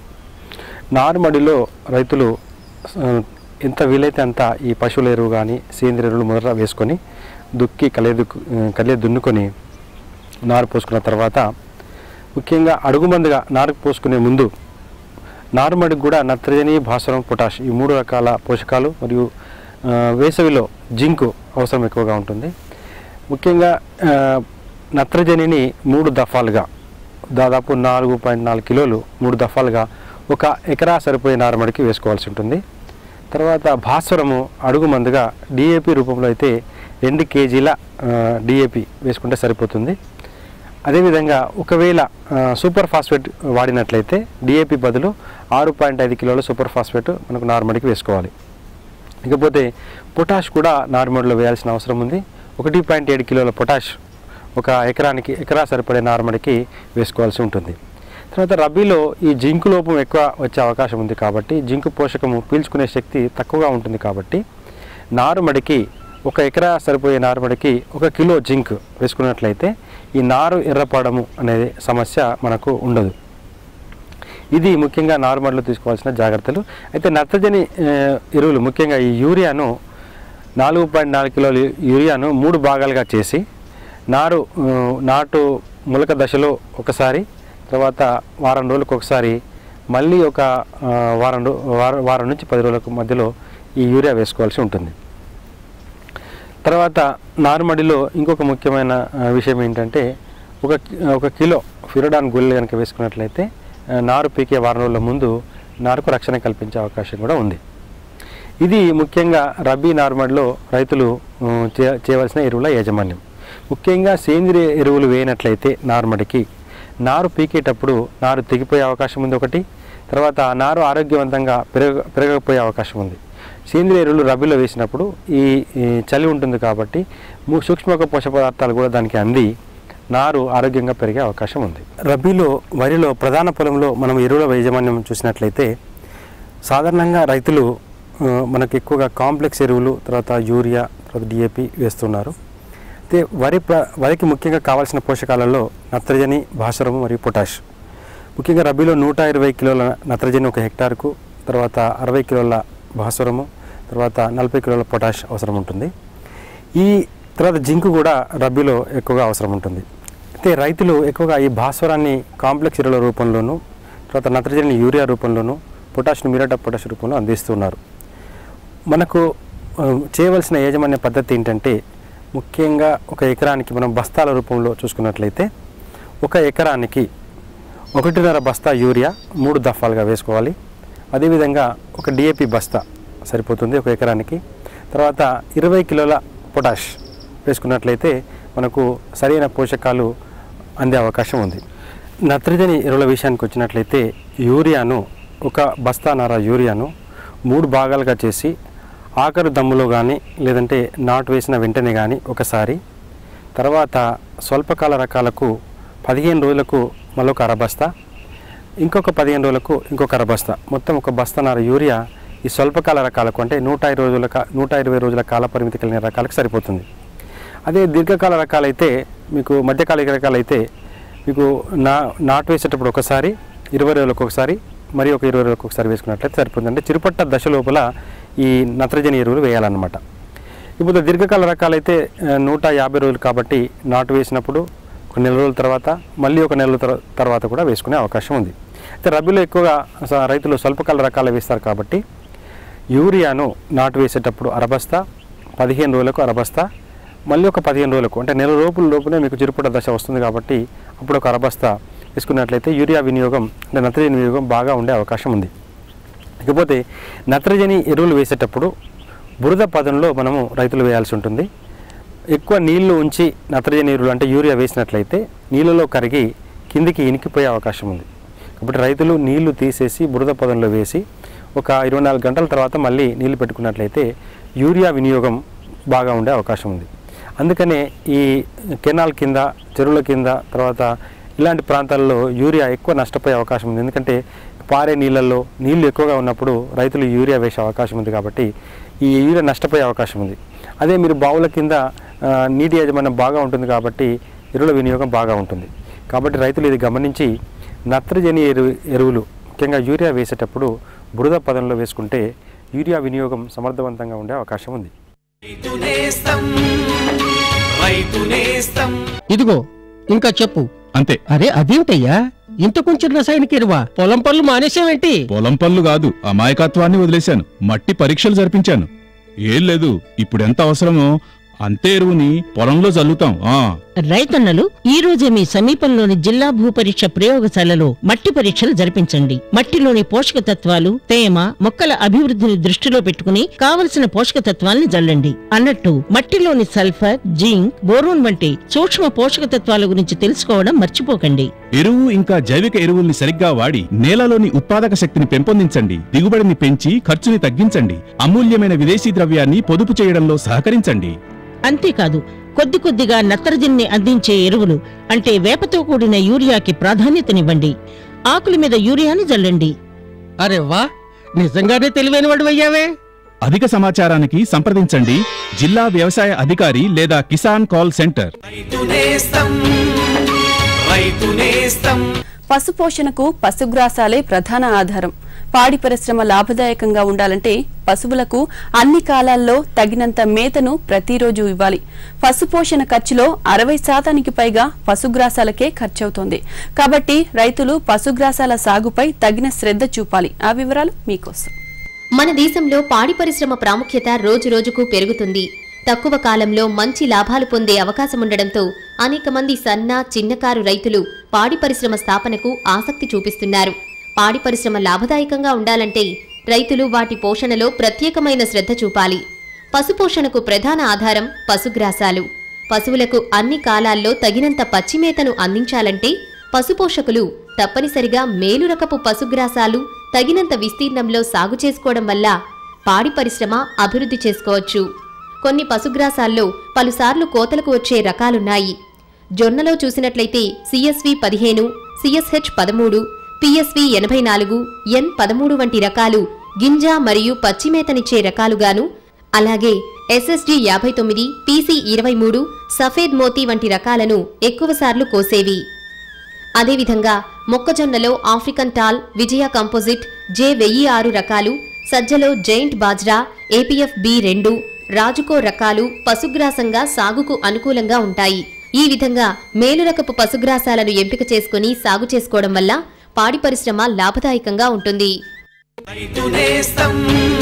నారుమడిలో రైతులు ఆ, ఎంత వీలైతే అంత ఈ పశువుల ఎరువు కానీ సేంద్రియ ఎరువులు మొదట వేసుకొని దుక్కి కలియ దుక్కు కలియ దున్నుకొని నారు పోసుకున్న తర్వాత ముఖ్యంగా అడుగుమందుగా నారు పోసుకునే ముందు నారుమడికి కూడా నత్రజని భాస్వరం పొటాష్ ఈ మూడు రకాల పోషకాలు మరియు ఆ, వేసవిలో జింకు అవసరం ఎక్కువగా ఉంటుంది ముఖ్యంగా ఆ, నత్రజనిని మూడు దఫాలుగా దాదాపు నాలుగు పాయింట్ నాలుగు కిలోలు మూడు దఫాలుగా ఒక ఎకరా సరిపోయే నారుమడికి వేసుకోవాల్సి ఉంటుంది తర్వాత భాస్వరము అడుగు మందుగా డిఏపి రూపంలో అయితే రెండు కేజీల డిఏపి వేసుకుంటే సరిపోతుంది అదేవిధంగా ఒకవేళ ఆ, సూపర్ ఫాస్ఫేట్ వాడినట్లయితే డిఏపి బదులు ఆరు పాయింట్ ఐదు కిలోల సూపర్ ఫాస్ఫేట్ మనకు నార్మల్కి వేసుకోవాలి ఇకపోతే పొటాష్ కూడా నార్మల్లో వేయాల్సిన అవసరం ఉంది ఒకటి పాయింట్ ఏడు కిలోల పొటాష్ ఒక ఎకరానికి ఎకరా సరిపడే నార్మడికి వేసుకోవాల్సి ఉంటుంది తర్వాత రబీలో ఈ జింకు లోపం ఎక్కువ వచ్చే అవకాశం ఉంది కాబట్టి జింకు పోషకము పీల్చుకునే శక్తి తక్కువగా ఉంటుంది కాబట్టి నారుమడికి ఒక ఎకరా సరిపోయే నారుమడికి ఒక కిలో జింక్ వేసుకున్నట్లయితే ఈ నారు ఎర్రపడము అనే సమస్య మనకు ఉండదు ఇది ముఖ్యంగా నార్మల్లో తీసుకోవాల్సిన జాగ్రత్తలు అయితే నత్రజని ఆ, ఎరువులు ముఖ్యంగా ఈ యూరియాను నాలుగు పాయింట్ నాలుగు కిలోల యూరియాను మూడు భాగాలుగా చేసి నారు ఆ, నాటు మొలక దశలో ఒకసారి తర్వాత వారం రోజులకు ఒకసారి మళ్ళీ ఒక ఆ, వారం రో- వారం వారం నుంచి పది రోజులకు మధ్యలో ఈ యూరియా వేసుకోవాల్సి ఉంటుంది తర్వాత నారుమడిలో ఇంకొక ముఖ్యమైన ఆ, విషయం ఏంటంటే ఒక కి- ఒక కిలో ఫిరోడాన్ గుళ్ళు కనుక వేసుకున్నట్లయితే ఆ, నారు పీకే వారం రోజుల ముందు నారుకు రక్షణ కల్పించే అవకాశం కూడా ఉంది ఇది ముఖ్యంగా రబీ నారుమడిలో రైతులు ఆ, చే- చేయవలసిన ఎరువుల యాజమాన్యం ముఖ్యంగా సేంద్రియ ఎరువులు వేయనట్లయితే నారుమడికి నారు పీకేటప్పుడు నారు తెగిపోయే అవకాశం ఉంది ఒకటి తర్వాత ఆ నారు ఆరోగ్యవంతంగా పెరగ పెరగకపోయే అవకాశం ఉంది సేంద్రియ ఎరువులు రబీలో వేసినప్పుడు ఈ ఈ చలి ఉంటుంది కాబట్టి ము- సూక్ష్మ పోషక పదార్థాలు కూడా దానికి అంది నారు ఆరోగ్యంగా పెరిగే అవకాశం ఉంది రబీలో వరిలో ప్రధాన పొలంలో మనం ఎరువుల యాజమాన్యం చూసినట్లయితే సాధారణంగా రైతులు ఆ, మనకు ఎక్కువగా కాంప్లెక్స్ ఎరువులు తర్వాత యూరియా తర్వాత డిఏపి వేస్తున్నారు అయితే వరి ప్ర వరికి ముఖ్యంగా కావాల్సిన పోషకాలలో నత్రజని భాస్వరము మరియు పొటాష్ ముఖ్యంగా రబీలో నూట ఇరవై కిలోల నత్రజని ఒక హెక్టార్కు తర్వాత అరవై కిలోల భాస్వరము తర్వాత నలభై కిలోల పొటాష్ అవసరం ఉంటుంది ఈ తర్వాత జింకు కూడా రబీలో ఎక్కువగా అవసరం ఉంటుంది అయితే రైతులు ఎక్కువగా ఈ భాస్వరాన్ని కాంప్లెక్స్ ఎరువుల రూపంలోనూ తర్వాత నత్రజని యూరియా రూపంలోనూ పొటాష్ను మిరట పొటాష్ రూపంలో అందిస్తున్నారు మనకు ఆ, చేయవలసిన యాజమాన్య పద్ధతి ఏంటంటే ముఖ్యంగా ఒక ఎకరానికి మనం బస్తాల రూపంలో చూసుకున్నట్లయితే ఒక ఎకరానికి ఒకటిన్నర బస్తా యూరియా మూడు దఫాలుగా వేసుకోవాలి అదేవిధంగా ఒక డిఏపి బస్తా సరిపోతుంది ఒక ఎకరానికి తర్వాత ఇరవై కిలోల పొటాష్ వేసుకున్నట్లయితే మనకు సరైన పోషకాలు అందే అవకాశం ఉంది నత్రజని ఎరువుల విషయానికి వచ్చినట్లయితే యూరియాను ఒక బస్తాన్నర యూరియాను మూడు భాగాలుగా చేసి ఆఖరు దమ్ములో కానీ లేదంటే నాటు వేసిన వెంటనే కానీ ఒకసారి తర్వాత స్వల్పకాల రకాలకు పదిహేను రోజులకు మరొక అరబస్తా ఇంకొక పదిహేను రోజులకు ఇంకొక అరబస్తా మొత్తం ఒక బస్తాన్నర యూరియా ఈ స్వల్పకాల రకాలకు అంటే నూట ఇరవై రోజుల కా- నూట ఇరవై రోజుల కాల పరిమితి కలిగిన రకాలకు సరిపోతుంది అదే దీర్ఘకాల రకాలైతే మీకు మధ్యకాలిక రకాలైతే మీకు నా నాటు వేసేటప్పుడు ఒకసారి ఇరవై రోజులకు ఒకసారి మరి ఒక ఇరవై రోజులకు ఒకసారి వేసుకున్నట్లయితే సరిపోతుంది అంటే చిరుపట్ట దశ లోపల ఈ నత్రజని ఎరువులు వేయాలన్నమాట ఇప్పుడు దీర్ఘకాల రకాలైతే ఆ, నూట యాభై రోజులు కాబట్టి నాటు వేసినప్పుడు ఒక నెల రోజుల తర్వాత మళ్ళీ ఒక నెల తర్వా- తర్వాత కూడా వేసుకునే అవకాశం ఉంది అయితే రబీలో ఎక్కువగా స- రైతులు స్వల్పకాల రకాలు వేస్తారు కాబట్టి యూరియాను నాటు వేసేటప్పుడు అరబస్తా పదిహేను రోజులకు అరబస్తా మళ్ళీ ఒక పదిహేను రోజులకు అంటే నెల రోజుల లోపునే మీకు చిరుపుట దశ వస్తుంది కాబట్టి అప్పుడు ఒక అరబస్తా వేసుకున్నట్లయితే యూరియా వినియోగం అంటే నత్రజని వినియోగం బాగా ఉండే అవకాశం ఉంది ఇకపోతే నత్రజని ఎరువులు వేసేటప్పుడు బురద పదంలో మనము రైతులు వేయాల్సి ఉంటుంది ఎక్కువ నీళ్లు ఉంచి నత్రజని ఎరువులు అంటే యూరియా వేసినట్లయితే నీళ్ళలో కరిగి కిందికి ఇనికిపోయే అవకాశం ఉంది కాబట్టి రైతులు నీళ్లు తీసేసి బురద పదంలో వేసి ఒక ఇరవై నాలుగు గంటల తర్వాత మళ్ళీ నీళ్లు పెట్టుకున్నట్లయితే యూరియా వినియోగం బాగా ఉండే అవకాశం ఉంది అందుకనే ఈ కెనాల్ కింద చెరువుల కింద తర్వాత ఇలాంటి ప్రాంతాల్లో యూరియా ఎక్కువ నష్టపోయే అవకాశం ఉంది ఎందుకంటే పారే నీళ్ళల్లో నీళ్లు ఎక్కువగా ఉన్నప్పుడు రైతులు యూరియా వేసే అవకాశం ఉంది కాబట్టి ఈ యూరియా నష్టపోయే అవకాశం ఉంది అదే మీరు బావుల కింద ఆ, నీటి యాజమాన్యం బాగా ఉంటుంది కాబట్టి ఎరువుల వినియోగం బాగా ఉంటుంది కాబట్టి రైతులు ఇది గమనించి నత్రజని ఎరువు ఎరువులు ముఖ్యంగా యూరియా వేసేటప్పుడు బురద పదంలో వేసుకుంటే యూరియా వినియోగం సమర్థవంతంగా ఉండే అవకాశం ఉంది రైతు నేస్తం రైతు నేస్తం ఇదిగో ఇంకా చెప్పు అంతే అరే అదేంటయ్యా ఇంత కొంచెం రసాయనిక ఎరువా పొలం పనులు మానేసావేంటి పొలం పనులు కాదు అమాయకత్వాన్ని వదిలేశాను మట్టి పరీక్షలు జరిపించాను ఏం లేదు ఇప్పుడు ఎంత అవసరమో అంతే ఎరువుని పొలంలో చల్లుతాం ఆ రైతన్నలు ఈ రోజే మీ సమీపంలోని జిల్లా భూపరీక్ష ప్రయోగశాలలో మట్టి పరీక్షలు జరిపించండి మట్టిలోని పోషక తత్వాలు తేమ మొక్కల అభివృద్ధిని దృష్టిలో పెట్టుకుని కావలసిన పోషక తత్వాల్ని జల్లండి అన్నట్టు మట్టిలోని సల్ఫర్ జింక్ బోరోన్ వంటి సూక్ష్మ పోషక తత్వాల గురించి తెలుసుకోవడం మర్చిపోకండి ఎరువు ఇంకా జైవిక ఎరువుల్ని సరిగ్గా వాడి నేలలోని ఉత్పాదక శక్తిని పెంపొందించండి దిగుబడిని పెంచి ఖర్చుని తగ్గించండి అమూల్యమైన విదేశీ ద్రవ్యాన్ని పొదుపు చేయడంలో సహకరించండి అంతేకాదు కొద్ది కొద్దిగా నత్రజనిని అందించే ఎరువులు అంటే వేపతో కూడిన యూరియాకి ప్రాధాన్యతనివ్వండి ఆకుల మీద యూరియాని జల్లండి అరే వా నిజంగానే తెలివైన వాడు అయ్యావే అధిక సమాచారానికి సంప్రదించండి జిల్లా వ్యవసాయ అధికారి లేదా కిసాన్ కాల్ సెంటర్ రైతునేస్తం రైతునేస్తం పశుపోషణకు పశుగ్రాసాలే ప్రధాన ఆధారం పాడి పరిశ్రమ లాభదాయకంగా ఉండాలంటే పశువులకు అన్ని కాలాల్లో తగినంత మేతను ప్రతిరోజు ఇవ్వాలి పశుపోషణ ఖర్చులో అరవై శాతానికి పైగా పశుగ్రాసాలకే ఖర్చవుతోంది కాబట్టి రైతులు పశుగ్రాసాల సాగుపై తగిన శ్రద్ధ చూపాలి ఆ వివరాలు మీకోసం మన దేశంలో పాడి పరిశ్రమ ప్రాముఖ్యత రోజురోజుకు పెరుగుతుంది తక్కువ కాలంలో మంచి లాభాలు పొందే అవకాశముండడంతో అనేక మంది సన్న చిన్నకారు రైతులు పాడి పరిశ్రమ స్థాపనకు ఆసక్తి చూపిస్తున్నారు పాడి పరిశ్రమ లాభదాయకంగా ఉండాలంటే రైతులు వాటి పోషణలో ప్రత్యేకమైన శ్రద్ధ చూపాలి పశుపోషణకు ప్రధాన ఆధారం పశుగ్రాసాలు పశువులకు అన్ని కాలాల్లో తగినంత పచ్చిమేతను అందించాలంటే పశుపోషకులు తప్పనిసరిగా మేలు రకపు పశుగ్రాసాలు తగినంత విస్తీర్ణంలో సాగు చేసుకోవడం వల్ల పాడి పరిశ్రమ అభివృద్ధి చేసుకోవచ్చు కొన్ని పశుగ్రాసాల్లో పలుసార్లు కోతలకు వచ్చే రకాలున్నాయి జొన్నలో చూసినట్లయితే సిఎస్వి పదిహేను సిఎస్హెచ్ పదమూడు పిఎస్వి ఎనభై నాలుగు ఎన్ పదమూడు వంటి రకాలు గింజ మరియు పచ్చిమేతనిచ్చే రకాలుగాను అలాగే ఎస్ఎస్డి యాభై తొమ్మిది పీసీ ఇరవై మూడు సఫేద్ మోతీ వంటి రకాలను ఎక్కువసార్లు కోసేవి అదేవిధంగా మొక్కజొన్నలో African tall Vijay composite J వెయ్యి ఆరు రకాలు సజ్జలో జైంట్ బాజ్రా ఏపీఎఫ్ బి రెండు రాజుకో రకాలు పశుగ్రాసంగా సాగుకు అనుకూలంగా ఉంటాయి ఈ విధంగా మేలురకపు పశుగ్రాసాలను ఎంపిక చేసుకుని సాగు చేసుకోవడం వల్ల పాడి పరిశ్రమ లాభదాయకంగా ఉంటుంది రైతునేస్తం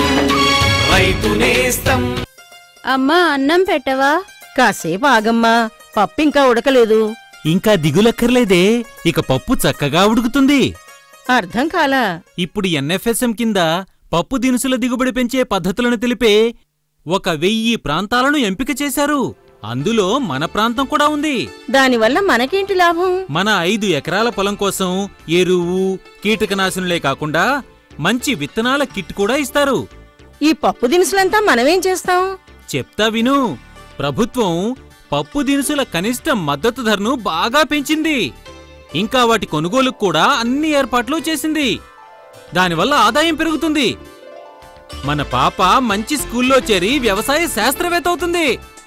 రైతునేస్తం అమ్మా అన్నం పెట్టవా కాసేపు ఆగమ్మా పప్పు ఇంకా ఉడకలేదు ఇంకా దిగులక్కర్లేదే ఇక పప్పు చక్కగా ఉడుకుతుంది అర్థం కాలా ఇప్పుడు ఎన్ఎఫ్ఎస్ఎం కింద పప్పు దినుసుల దిగుబడి పెంచే పద్ధతులను తెలిపే ఒక వెయ్యి ప్రాంతాలను ఎంపిక చేశారు అందులో మన ప్రాంతం కూడా ఉంది దానివల్ల మనకేంటి లాభం మన ఐదు ఎకరాల పొలం కోసం ఎరువు కీటకనాశనులే కాకుండా మంచి విత్తనాల కిట్ కూడా ఇస్తారు ఈ పప్పు దినుసులంతా మనమేం చేస్తాం చెప్తా విను ప్రభుత్వం పప్పు దినుసుల కనిష్ట మద్దతు ధరను బాగా పెంచింది ఇంకా వాటి కొనుగోలుకు కూడా అన్ని ఏర్పాట్లు చేసింది దానివల్ల ఆదాయం పెరుగుతుంది మన పాప మంచి స్కూల్లో చేరి వ్యవసాయ శాస్త్రవేత్త అవుతుంది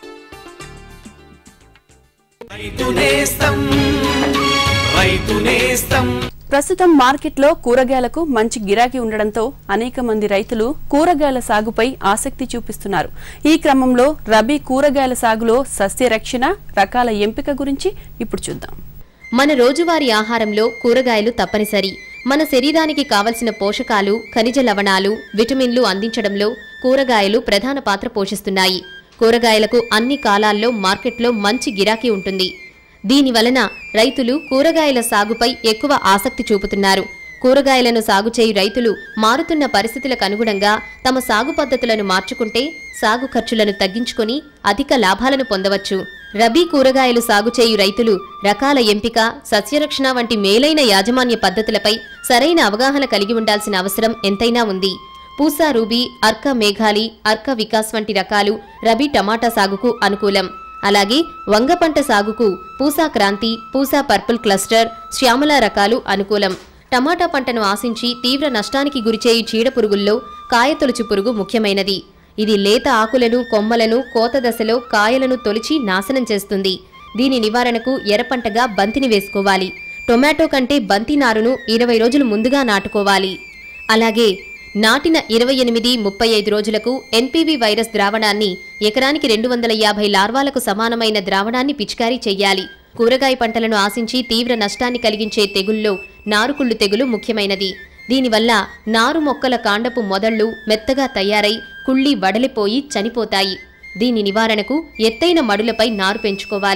రైతునేస్తం రైతునేస్తం ప్రస్తుతం మార్కెట్లో కూరగాయలకు మంచి గిరాకీ ఉండడంతో అనేక మంది రైతులు కూరగాయల సాగుపై ఆసక్తి చూపిస్తున్నారు ఈ క్రమంలో రబీ కూరగాయల సాగులో సస్య రక్షణ రకాల ఎంపిక గురించి ఇప్పుడు చూద్దాం మన రోజువారీ ఆహారంలో కూరగాయలు తప్పనిసరి మన శరీరానికి కావలసిన పోషకాలు ఖనిజ లవణాలు విటమిన్లు అందించడంలో కూరగాయలు ప్రధాన పాత్ర పోషిస్తున్నాయి కూరగాయలకు అన్ని కాలాల్లో మార్కెట్లో మంచి గిరాకీ ఉంటుంది దీని వలన రైతులు కూరగాయల సాగుపై ఎక్కువ ఆసక్తి చూపుతున్నారు కూరగాయలను సాగు చేయు రైతులు మారుతున్న పరిస్థితులకు అనుగుణంగా తమ సాగు పద్ధతులను మార్చుకుంటే సాగు ఖర్చులను తగ్గించుకొని అధిక లాభాలను పొందవచ్చు రబీ కూరగాయలు సాగు చేయు రైతులు రకాల ఎంపిక సస్యరక్షణ వంటి మేలైన యాజమాన్య పద్ధతులపై సరైన అవగాహన కలిగి ఉండాల్సిన అవసరం ఎంతైనా ఉంది పూసా రూబీ అర్క మేఘాలి అర్క వికాస్ వంటి రకాలు రబీ టమాటా సాగుకు అనుకూలం అలాగే వంగ పంట సాగుకు పూసా క్రాంతి పూసా పర్పుల్ క్లస్టర్ శ్యామల రకాలు అనుకూలం టమాటా పంటను ఆశించి తీవ్ర నష్టానికి గురిచేయు చీడపురుగుల్లో కాయతొలుచు పురుగు ముఖ్యమైనది ఇది లేత ఆకులను కొమ్మలను కోత దశలో కాయలను తొలిచి నాశనం చేస్తుంది దీని నివారణకు ఎర్రపంటగా బంతిని వేసుకోవాలి టొమాటో కంటే బంతి నారును ఇరవై రోజులు ముందుగా నాటుకోవాలి అలాగే నాటిన ఇరవై ఎనిమిది ముప్పై ఐదు రోజులకు ఎన్పీవీ వైరస్ ద్రావణాన్ని ఎకరానికి రెండు వందల యాభై లార్వాలకు సమానమైన ద్రావణాన్ని పిచికారీ చెయ్యాలి కూరగాయ పంటలను ఆశించి తీవ్ర నష్టాన్ని కలిగించే తెగుల్లో నారుకుళ్ళు తెగులు ముఖ్యమైనది దీనివల్ల నారు మొక్కల కాండపు మొదళ్లు మెత్తగా తయారై కుళ్ళి వడలిపోయి చనిపోతాయి దీని నివారణకు ఎత్తైన మడులపై నారు పెంచుకోవాలి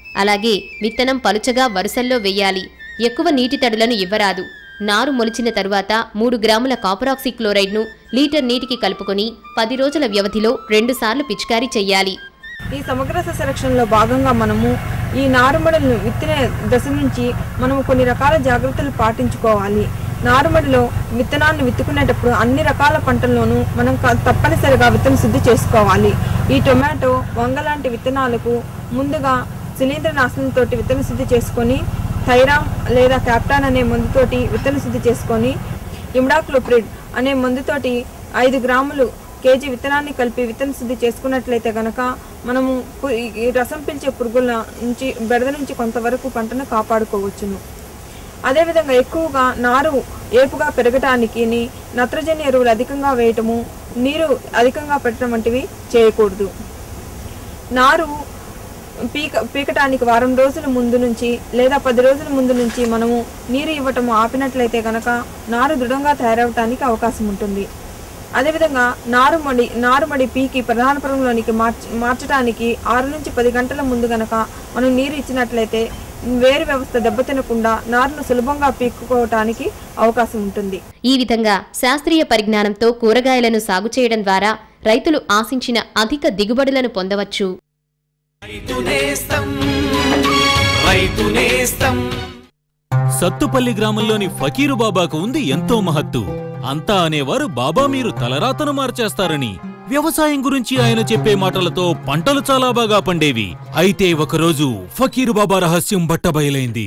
అలాగే విత్తనం పలుచగా వరుసల్లో వెయ్యాలి ఎక్కువ నీటి తడులను ఇవ్వరాదు నారు మొలిచిన తరువాత మూడు గ్రాముల కాపరాక్సీ క్లోరైడ్ను లీటర్ నీటికి కలుపుకొని పది రోజుల వ్యవధిలో రెండుసార్లు పిచికారీ చెయ్యాలి ఈ సమగ్ర సస్యరక్షణలో భాగంగా మనము ఈ నారుమడులను విత్తిన దశ నుంచి మనము కొన్ని రకాల జాగ్రత్తలు పాటించుకోవాలి నారుమడిలో విత్తనాన్ని విత్తుకునేటప్పుడు అన్ని రకాల పంటల్లోనూ మనం క- తప్పనిసరిగా విత్తన శుద్ధి చేసుకోవాలి ఈ టొమాటో వంగ లాంటి విత్తనాలకు ముందుగా శిలీంద్ర నాశనంతో విత్తన శుద్ధి చేసుకొని థైరామ్ లేదా క్యాప్టాన్ అనే మందుతోటి విత్తన శుద్ధి చేసుకొని ఇమ్డాక్లోప్రిడ్ అనే మందుతోటి ఐదు గ్రాములు కేజీ విత్తనాన్ని కలిపి విత్తన శుద్ధి చేసుకున్నట్లయితే గనక మనము పు- ఈ రసం పీల్చే పురుగుల నుంచి బెడద నుంచి కొంతవరకు పంటను కాపాడుకోవచ్చును అదేవిధంగా ఎక్కువగా నారు ఏపుగా పెరగటానికి నత్రజని ఎరువులు అధికంగా వేయటము నీరు అధికంగా పెట్టడం వంటివి చేయకూడదు నారు పీక పీకటానికి వారం రోజుల ముందు నుంచి లేదా పది రోజుల ముందు నుంచి మనము నీరు ఇవ్వటం ఆపినట్లయితే కనుక నారు దృఢంగా తయారవటానికి అవకాశం ఉంటుంది అదేవిధంగా నారుమడి నారుమడి పీకి ప్రధాన పొలంలోనికి మార్చ మార్చడానికి ఆరు నుంచి పది గంటల ముందు గనక మనం నీరు ఇచ్చినట్లయితే వేరు వ్యవస్థ దెబ్బతినకుండా నారును సులభంగా పీక్కుకోవటానికి అవకాశం ఉంటుంది ఈ విధంగా శాస్త్రీయ పరిజ్ఞానంతో కూరగాయలను సాగు చేయడం ద్వారా రైతులు ఆశించిన అధిక దిగుబడులను పొందవచ్చు రైతు నేస్తం రైతు నేస్తం సత్తుపల్లి గ్రామంలోని ఫకీరు బాబాకు ఉంది ఎంతో మహత్తు అంతా అనేవారు బాబా మీరు తలరాతను మార్చేస్తారని వ్యవసాయం గురించి ఆయన చెప్పే మాటలతో పంటలు చాలా బాగా పండేవి అయితే ఒకరోజు ఫకీరు బాబా రహస్యం బట్టబయలైంది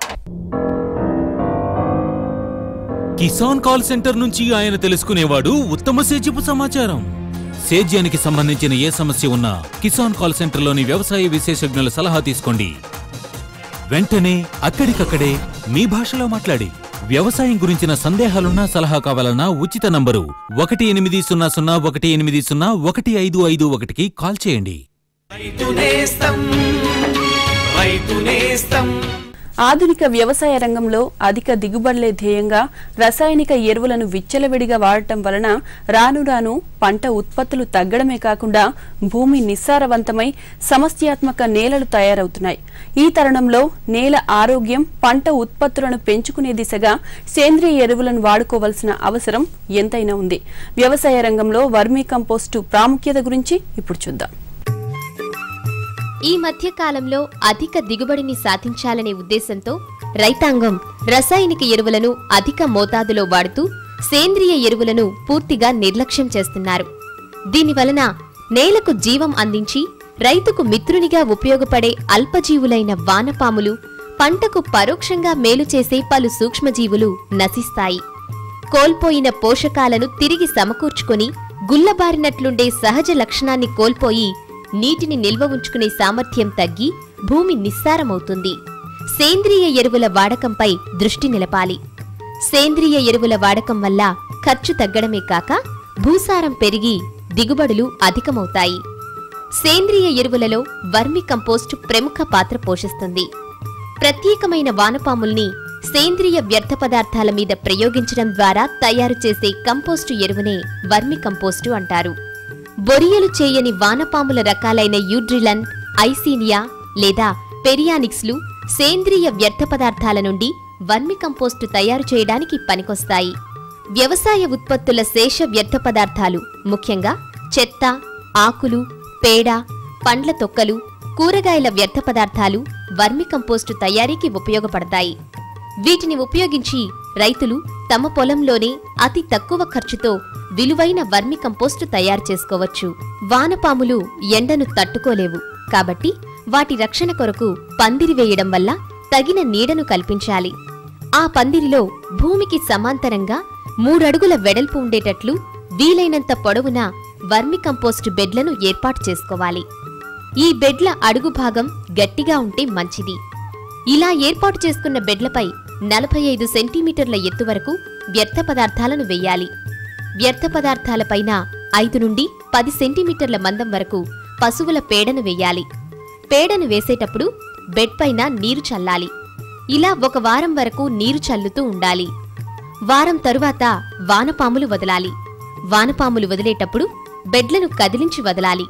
కిసాన్ కాల్ సెంటర్ నుంచి ఆయన తెలుసుకునేవాడు ఉత్తమ సేద్యపు సమాచారం సేద్యానికి సంబంధించిన ఏ సమస్య ఉన్నా కిసాన్ కాల్ సెంటర్లోని వ్యవసాయ విశేషజ్ఞుల సలహా తీసుకోండి వెంటనే అక్కడికక్కడే మీ భాషలో మాట్లాడి వ్యవసాయం గురించిన సందేహాలున్నా సలహా కావాలన్నా ఉచిత నంబరు ఒకటి ఎనిమిది సున్నా సున్నా ఒకటి ఎనిమిది సున్నా ఒకటి ఐదు ఐదు ఒకటికి కాల్ చేయండి రైతు నేస్తం రైతు నేస్తం ఆధునిక వ్యవసాయ రంగంలో అధిక దిగుబడులే ధ్యేయంగా రసాయనిక ఎరువులను విచ్చలవిడిగా వాడటం వలన రాను రాను పంట ఉత్పత్తులు తగ్గడమే కాకుండా భూమి నిస్సారవంతమై సమస్యాత్మక నేలలు తయారవుతున్నాయి ఈ తరుణంలో నేల ఆరోగ్యం పంట ఉత్పత్తులను పెంచుకునే దిశగా సేంద్రియ ఎరువులను వాడుకోవాల్సిన అవసరం ఎంతైనా ఉంది వ్యవసాయ రంగంలో వర్మీ కంపోస్టు ప్రాముఖ్యత గురించి ఇప్పుడు చూద్దాం ఈ మధ్య కాలంలో అధిక దిగుబడిని సాధించాలనే ఉద్దేశంతో రైతాంగం రసాయనిక ఎరువులను అధిక మోతాదులో వాడుతూ సేంద్రియ ఎరువులను పూర్తిగా నిర్లక్ష్యం చేస్తున్నారు దీనివలన నేలకు జీవం అందించి రైతుకు మిత్రునిగా ఉపయోగపడే అల్పజీవులైన వానపాములు పంటకు పరోక్షంగా మేలు చేసే పలు సూక్ష్మజీవులు నశిస్తాయి కోల్పోయిన పోషకాలను తిరిగి సమకూర్చుకొని గుల్లబారినట్లుండే సహజ లక్షణాన్ని కోల్పోయి నీటిని నిల్వ ఉంచుకునే సామర్థ్యం తగ్గి భూమి నిస్సారమవుతుంది సేంద్రియ ఎరువుల వాడకంపై దృష్టి నిలపాలి సేంద్రియ ఎరువుల వాడకం వల్ల ఖర్చు తగ్గడమే కాక భూసారం పెరిగి దిగుబడులు అధికమవుతాయి సేంద్రియ ఎరువులలో వర్మి కంపోస్ట్ ప్రముఖ పాత్ర పోషిస్తుంది ప్రత్యేకమైన వానపాముల్ని సేంద్రియ వ్యర్థ పదార్థాల మీద ప్రయోగించడం ద్వారా తయారు చేసే కంపోస్టు ఎరువునే వర్మి కంపోస్టు అంటారు బొరియలు చేయని వానపాముల రకాలైన యూడ్రిలన్ ఐసీనియా లేదా పెరియానిక్స్లు సేంద్రియ వ్యర్థ పదార్థాల నుండి వర్మి కంపోస్టు తయారు చేయడానికి పనికొస్తాయి వ్యవసాయ ఉత్పత్తుల శేష వ్యర్థ పదార్థాలు ముఖ్యంగా చెత్త ఆకులు పేడ పండ్ల తొక్కలు కూరగాయల వ్యర్థ పదార్థాలు వర్మి కంపోస్టు తయారీకి ఉపయోగపడతాయి వీటిని ఉపయోగించి రైతులు తమ పొలంలోనే అతి తక్కువ ఖర్చుతో విలువైన వర్మి కంపోస్టు తయారు చేసుకోవచ్చు వానపాములు ఎండను తట్టుకోలేవు కాబట్టి వాటి రక్షణ కొరకు పందిరి వేయడం వల్ల తగిన నీడను కల్పించాలి ఆ పందిరిలో భూమికి సమాంతరంగా మూడడుగుల వెడల్పు ఉండేటట్లు వీలైనంత పొడవున వర్మి కంపోస్టు బెడ్లను ఏర్పాటు చేసుకోవాలి ఈ బెడ్ల అడుగు భాగం గట్టిగా ఉంటే మంచిది ఇలా ఏర్పాటు చేసుకున్న బెడ్లపై నలభై ఐదు సెంటీమీటర్ల ఎత్తు వరకు వ్యర్థ పదార్థాలను వెయ్యాలి వ్యర్థ పదార్థాలపైన ఐదు నుండి పది సెంటీమీటర్ల మందం వరకు పశువుల పేడను వెయ్యాలి పేడను వేసేటప్పుడు బెడ్ పైన నీరు చల్లాలి ఇలా ఒక వారం వరకు నీరు చల్లుతూ ఉండాలి వారం తరువాత వానపాములు వదలాలి వానపాములు వదిలేటప్పుడు బెడ్లను కదిలించి వదలాలి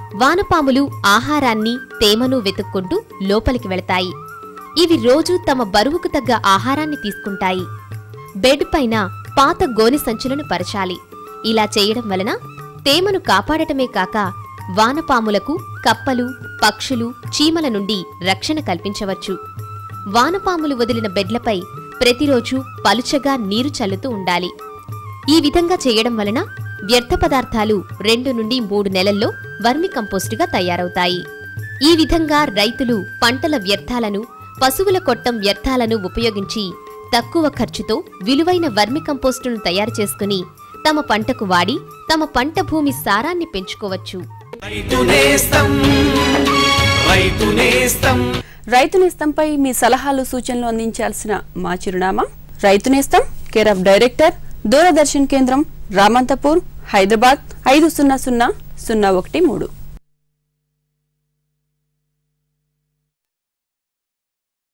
వానపాములు ఆహారాన్ని తేమను వెతుక్కుంటూ లోపలికి వెళతాయి ఇవి రోజూ తమ బరువుకు తగ్గ ఆహారాన్ని తీసుకుంటాయి బెడ్ పైన పాత గోని సంచులను పరచాలి ఇలా చేయడం వలన తేమను కాపాడటమే కాక వానపాములకు కప్పలు పక్షులు చీమల నుండి రక్షణ కల్పించవచ్చు వానపాములు వదిలిన బెడ్లపై ప్రతిరోజు పలుచగా నీరు చల్లుతూ ఉండాలి ఈ విధంగా చేయడం వలన వ్యర్థ పదార్థాలు రెండు నుండి మూడు నెలల్లో వర్మి కంపోస్టుగా తయారవుతాయి ఈ విధంగా రైతులు పంటల వ్యర్థాలను పశువుల కొట్టం వ్యర్థాలను ఉపయోగించి తక్కువ ఖర్చుతో విలువైన వర్మి కంపోస్టును తయారు చేసుకుని తమ పంటకు వాడి తమ పంట భూమి సారాన్ని పెంచుకోవచ్చు రైతు నేస్తం రైతు నేస్తం రైతు నేస్తంపై మీ సలహాలు సూచనలు అందించాల్సిన మా చిరునామా రైతు నేస్తం కేర్ ఆఫ్ డైరెక్టర్ దూరదర్శన్ కేంద్రం రామంతపూర్ హైదరాబాద్ ఐదు సున్నా సున్నా సున్నా ఒకటి మూడు